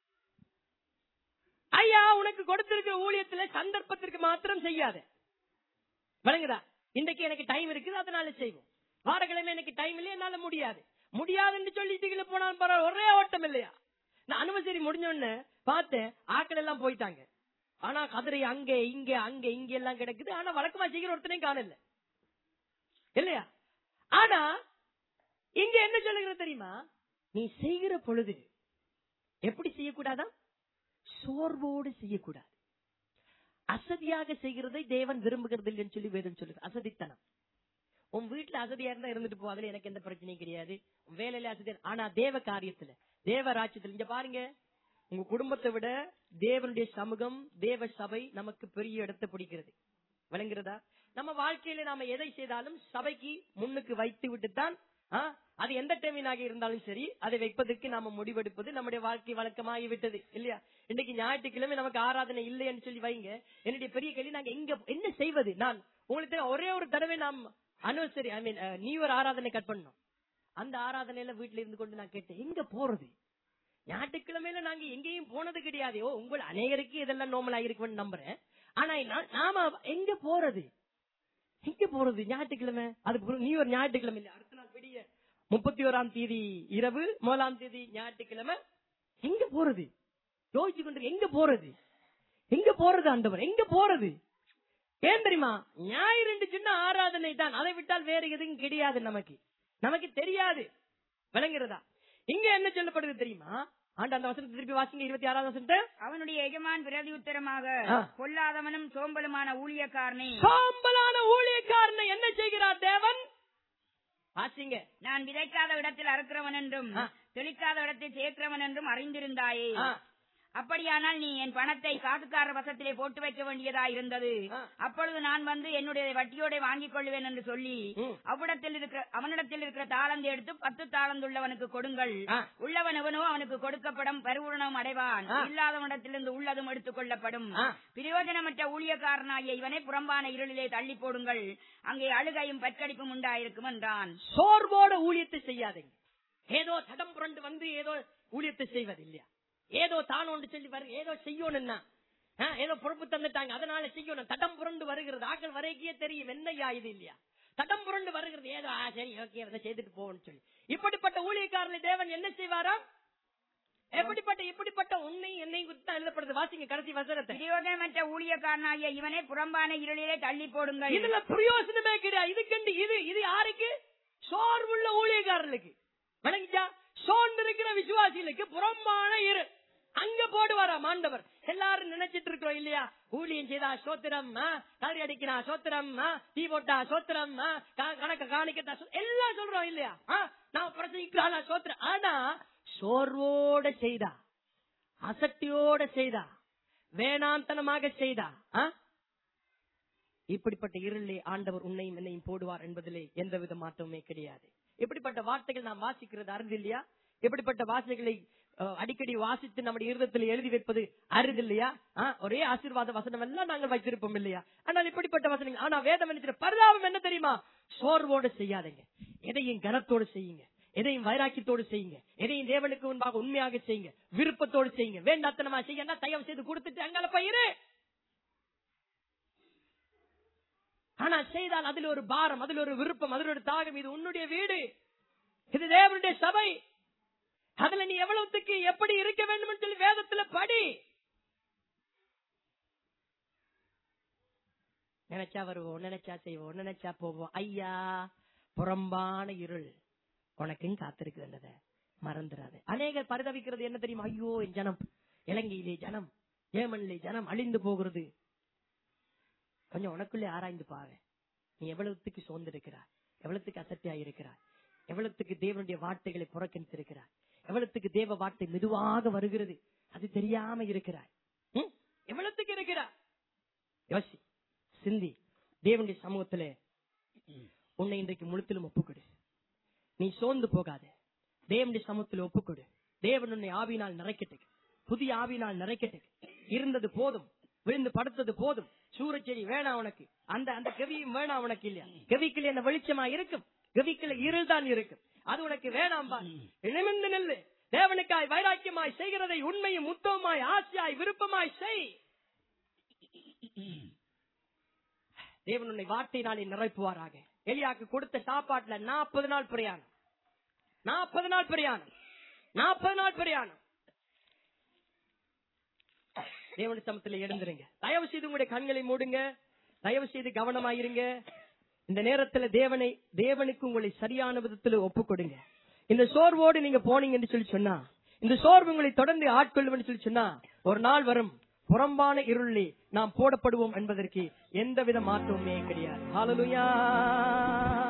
ஐயா உனக்கு கொடுத்திருக்கிற ஊழியத்துல சந்தர்ப்பத்திற்கு மாத்திரம் செய்யாத விளங்குதா இன்றைக்கு எனக்கு டைம் இருக்குது அதனால செய்வோம் வாரக்கிழமை எனக்கு டைம் இல்லையா என்னால முடியாது முடியாதுன்னு சொல்லிட்டு போனாலும் பரவாயில்ல ஒரே ஓட்டம் இல்லையா நான் அனுமசரி முடிஞ்ச உடனே பார்த்தேன் ஆக்கள் எல்லாம் போயிட்டாங்க ஆனா கதிரை அங்க இங்க அங்க இங்க எல்லாம் கிடக்குது ஆனா வழக்கமா செய்கிற ஒருத்தனையும் காணல இல்லையா ஆனா இங்க என்ன சொல்லுகிறது தெரியுமா நீ செய்கிற பொழுது எப்படி செய்யக்கூடாதா சோர்வோடு செய்யக்கூடாது அசதியாக செய்கிறதை தேவன் விரும்புகிறது இல்லைன்னு சொல்லி வேதம் சொல்லுது அசதித்தனம் உன் வீட்டுல அசதியா இருந்தா இருந்துட்டு போ அதுல எனக்கு எந்த பிரச்சனையும் கிடையாது உன் வேலையில அசதி ஆனா தேவ காரியத்துல தேவ ராஜ்யத்துல இங்க பாருங்க உங்க குடும்பத்தை விட தேவனுடைய சமூகம் தேவ சபை நமக்கு பெரிய இடத்தை பிடிக்கிறது விளங்குறதா நம்ம வாழ்க்கையில நாம எதை செய்தாலும் சபைக்கு முன்னுக்கு வைத்து விட்டுத்தான் ஆ, அது எந்த டைமினாக இருந்தாலும் சரி அதை வைப்பதற்கு நாம முடிவெடுப்பது நம்முடைய வாழ்க்கை வழக்கமாகி விட்டது இல்லையா இன்னைக்கு ஞாயிற்றுக்கிழமை நமக்கு ஆராதனை இல்லைன்னு சொல்லி வைங்க என்னுடைய பெரிய கேள்வி நாங்க எங்க என்ன செய்வது நான் உங்களுக்கு தெரியும், ஒரே ஒரு தடவை நாம் anniversary I mean new year ஆராதனை கட் பண்ணோம் அந்த ஆராதனையில வீட்டுல இருந்து கொண்டு நான் கேட்டேன் எங்க போறது ஞாயிற்றுக்கிழமையில நாங்க எங்கேயும் போனது கிடையாது ஓ உங்கள் அநேகருக்கு இதெல்லாம் நோமல் ஆயிருக்கும்னு நம்புறேன் ஆனா நா- நாம எங்க போறது எங்க போறது ஞாயிற்றுக்கிழமை அதுக்கு பிறகு நியூ இயர் ஞாயிற்றுக்கிழமை இல்ல அடுத்த நாள் விடிய முப்பத்தி ஓராம் தேதி இரவு முதலாம் தேதி ஞாயிற்றுக்கிழமை எங்க போறது யோசிச்சு கொண்டு எங்க போறது எங்க போறது ஆண்டவர் எங்க போறது ஏன் தெரியுமா ஞாயிறு சின்ன ஆராதனை தான் அதை விட்டால் வேற எதுவும் கிடையாது நமக்கு நமக்கு தெரியாது விளங்குறதா இங்க என்ன சொல்லப்படுது தெரியுமா ஆண்டு அந்த வசனத்தை திருப்பி வாசிங்க இருபத்தி ஆறாவது வசனத்தை அவனுடைய எஜமான் பிரதி உத்தரமாக ஆ. பொல்லாதவனும் சோம்பலுமான ஊழியக்காரனே சாம்பலான ஊழியக்காரனை என்ன செய்கிறார் தேவன் வாசிங்க நான் விதைக்காத இடத்தில் அறுக்கிறவன் என்றும் ஆ. தெளிக்காத இடத்தில் சேர்க்கிறவன் என்றும் அறிந்திருந்தாயே ஆ. அப்படியானால் நீ என் பணத்தை காசுக்கார வசத்திலே போட்டு வைக்க வேண்டியதா இருந்தது ஆ. அப்பொழுது நான் வந்து என்னுடைய வட்டியோட வாங்கிக் கொள்வேன் என்று சொல்லி ம். அவ்விடத்தில் இருக்கிற அவனிடத்தில் இருக்கிற தாளந்தை எடுத்து பத்து தாளந்துள்ளவனுக்கு கொடுங்கள் ஆ. உள்ளவன் எவனோ அவனுக்கு கொடுக்கப்படும் பரிபூரணம் அடைவான் ஆ. இல்லாதவனிடத்திலிருந்து உள்ளதும் எடுத்துக் கொள்ளப்படும் ஆ. பிரயோஜனமற்ற ஊழியக்காரனாகிய இவனை புறம்பான இருளிலே தள்ளி போடுங்கள் அங்கே அழுகையும் பற்கடிப்பும் உண்டாயிருக்கும் என்றான் சோர்வோட ஊழியத்தை செய்யாதீங்க ஏதோ தடம் புரண்டு வந்து ஏதோ ஊழியத்தை செய்வது இல்லையா ஏதோ தான் ஒன்று சொல்லி வருங்க ஏதோ செய்யணும்னா ஆ, ஏதோ பொறுப்பு தந்துட்டாங்க அதனால செய்யணும் தடம் புரண்டு வருகிறது ஆக்கள் வரைக்கே தெரியும் என்னையா இது இல்லையா தடம் புரண்டு வருகிறது ஏதோ ஆ, சரி ஓகே அதை செய்துட்டு போவோம்னு சொல்லி இப்படிப்பட்ட ஊழியக்காரனை தேவன் என்ன செய்வாரா எப்படிப்பட்ட இப்படிப்பட்ட உன்னை என்னை குறித்து தான் எழுதப்படுது வாசிங்க கடைசி வசனத்தை பிரயோஜனமற்ற ஊழியக்காரனாகிய இவனை புறம்பான இருளிலே தள்ளி போடுங்கள் இதுல பிரயோசனமே கிடையாது இதுக்கண்டு இது இது யாருக்கு சோர்வுள்ள ஊழியக்காரர்களுக்கு விளங்கிச்சா சோர்ந்து இருக்கிற விசுவாசிகளுக்கு புறம்பான இரு அங்க போடுவாரா மாண்டவர் எல்லாரும் நினைச்சிட்டு இருக்கிறோம் இல்லையா ஊழியம் செய்தா சோத்திரம் காரி அடிக்கிறா சோத்திரம் ஆ, தீ போட்டா சோத்திரம் ஆ, க- கணக்க காணிக்கத்தா சோ- எல்லாம் சொல்றோம் இல்லையா ஆ, நான் பிரசங்கிக்கிறானா சோத்திரம் ஆனா சோர்வோட செய்தா அசட்டியோட செய்தா வேணாந்தனமாக செய்தா ஆ? இப்படிப்பட்ட இருளை ஆண்டவர் உன்னையும் என்னையும் போடுவார் என்பதிலே எந்தவித மாற்றமுமே கிடையாது இப்படிப்பட்ட வார்த்தைகள் நாம் வாசிக்கிறது அருது இல்லையா இப்படிப்பட்ட வார்த்தைகளை அஹ், அடிக்கடி வாசித்து நம்முடைய இருதத்தில் எழுதி வைப்பது அருது இல்லையா ஆ, ஒரே ஆசீர்வாத வசனம் எல்லாம் நாங்கள் வைத்திருப்போம் இல்லையா ஆனால் இப்படிப்பட்ட வசனங்கள் ஆனா வேதம் என்ன பரிதாபம் என்ன தெரியுமா சோர்வோடு செய்யாதீங்க எதையும் கனத்தோடு செய்யுங்க எதையும் வைராக்கியத்தோடு செய்யுங்க எதையும் தேவனுக்கு முன்பாக உண்மையாக செய்யுங்க விருப்பத்தோடு செய்யுங்க வேண்டாத்தனமா செய்யுங்க தயவு செய்து கொடுத்துட்டு அங்கால பயிரு ஆனா செய்தால் அதில் ஒரு பாரம் அதில் ஒரு விருப்பம் அதில் ஒரு தாகம் இது உன்னுடைய வீடு இது தேவனுடைய சபை அதுல நீ எவ்வளவுக்கு எப்படி இருக்க வேண்டும் சொல்லி வேதத்துல படி நினைச்சா வருவோம் நினைச்சா செய்வோம் நினைச்சா போவோம் ஐயா புறம்பான இருள் உனக்கும் காத்திருக்கிறத மறந்துடாது அநேகர் பரிதவிக்கிறது என்ன தெரியுமா ஐயோ என் ஜனம் இலங்கையிலே ஜனம் ஏமனிலே ஜனம் அழிந்து போகிறது கொஞ்சம் உனக்குள்ளே ஆராய்ந்து பாரு நீ எவ்வளவுத்துக்கு சோர்ந்திருக்கிறாய் எவ்வளவுத்துக்கு அசட்டியா இருக்கிறாய் எவ்வளவுத்துக்கு தேவனுடைய வார்த்தைகளை புறக்கணித்திருக்கிறாய் எவ்வளவுத்துக்கு தேவ வார்த்தை மெதுவாக வருகிறது அது தெரியாம இருக்கிறாய் ம்? எவ்வளவுத்துக்கு இருக்கிறாய் யோசி சிந்தி தேவனுடைய சமூகத்திலே உன்னை இன்றைக்கு முழுத்திலும் ஒப்புக்கொடு நீ சோர்ந்து போகாத தேவனுடைய சமூகத்தில் ஒப்புக்கொடு தேவன் உன்னை ஆவினால் நிறைக்கட்டு புதிய ஆவினால் நிறைக்கட்டு இருந்தது போதும் விழுந்து படுத்தது போதும் சூரச்செடி வேணாம் உனக்கு அந்த அந்த கவியும் வேணாம் உனக்கு இல்லையா கவிக்குள்ள அந்த வெளிச்சமா இருக்கும் கவிக்குள்ள இருள் தான் இருக்கும் அது உனக்கு வேணாம் பா நிமிர்ந்து நெல்லு தேவனுக்காய் வைராக்கியமாய் செய்கிறதை உண்மையும் உத்தமமாய் ஆசையாய் விருப்பமாய் செய் தேவன் உன்னை வார்த்தையினாலே நிரப்புவாராக எலியாக்கு கொடுத்த சாப்பாட்டுல நாற்பது நாள் பிரயாணம் நாற்பது நாள் பிரயாணம் நாற்பது நாள் பிரயாணம் தேவனுடைய சமத்துல எழுந்துருங்க தயவு செய்து உங்களுடைய கண்களை மூடுங்க தயவு செய்து கவனமாயிருங்க இந்த நேரத்துல தேவனை தேவனுக்கு உங்களை சரியான விதத்துல ஒப்பு கொடுங்க இந்த சோர்வோடு நீங்க போனீங்கன்னு சொல்லி சொன்னா இந்த சோர்வு உங்களை தொடர்ந்து ஆட்கொள்ளும் சொல்லி சொன்னா ஒரு நாள் வரும் புறம்பான இருளே நாம் போடப்படுவோம் என்பதற்கு எந்தவித மாற்றமுமே கிடையாது ஹalleluya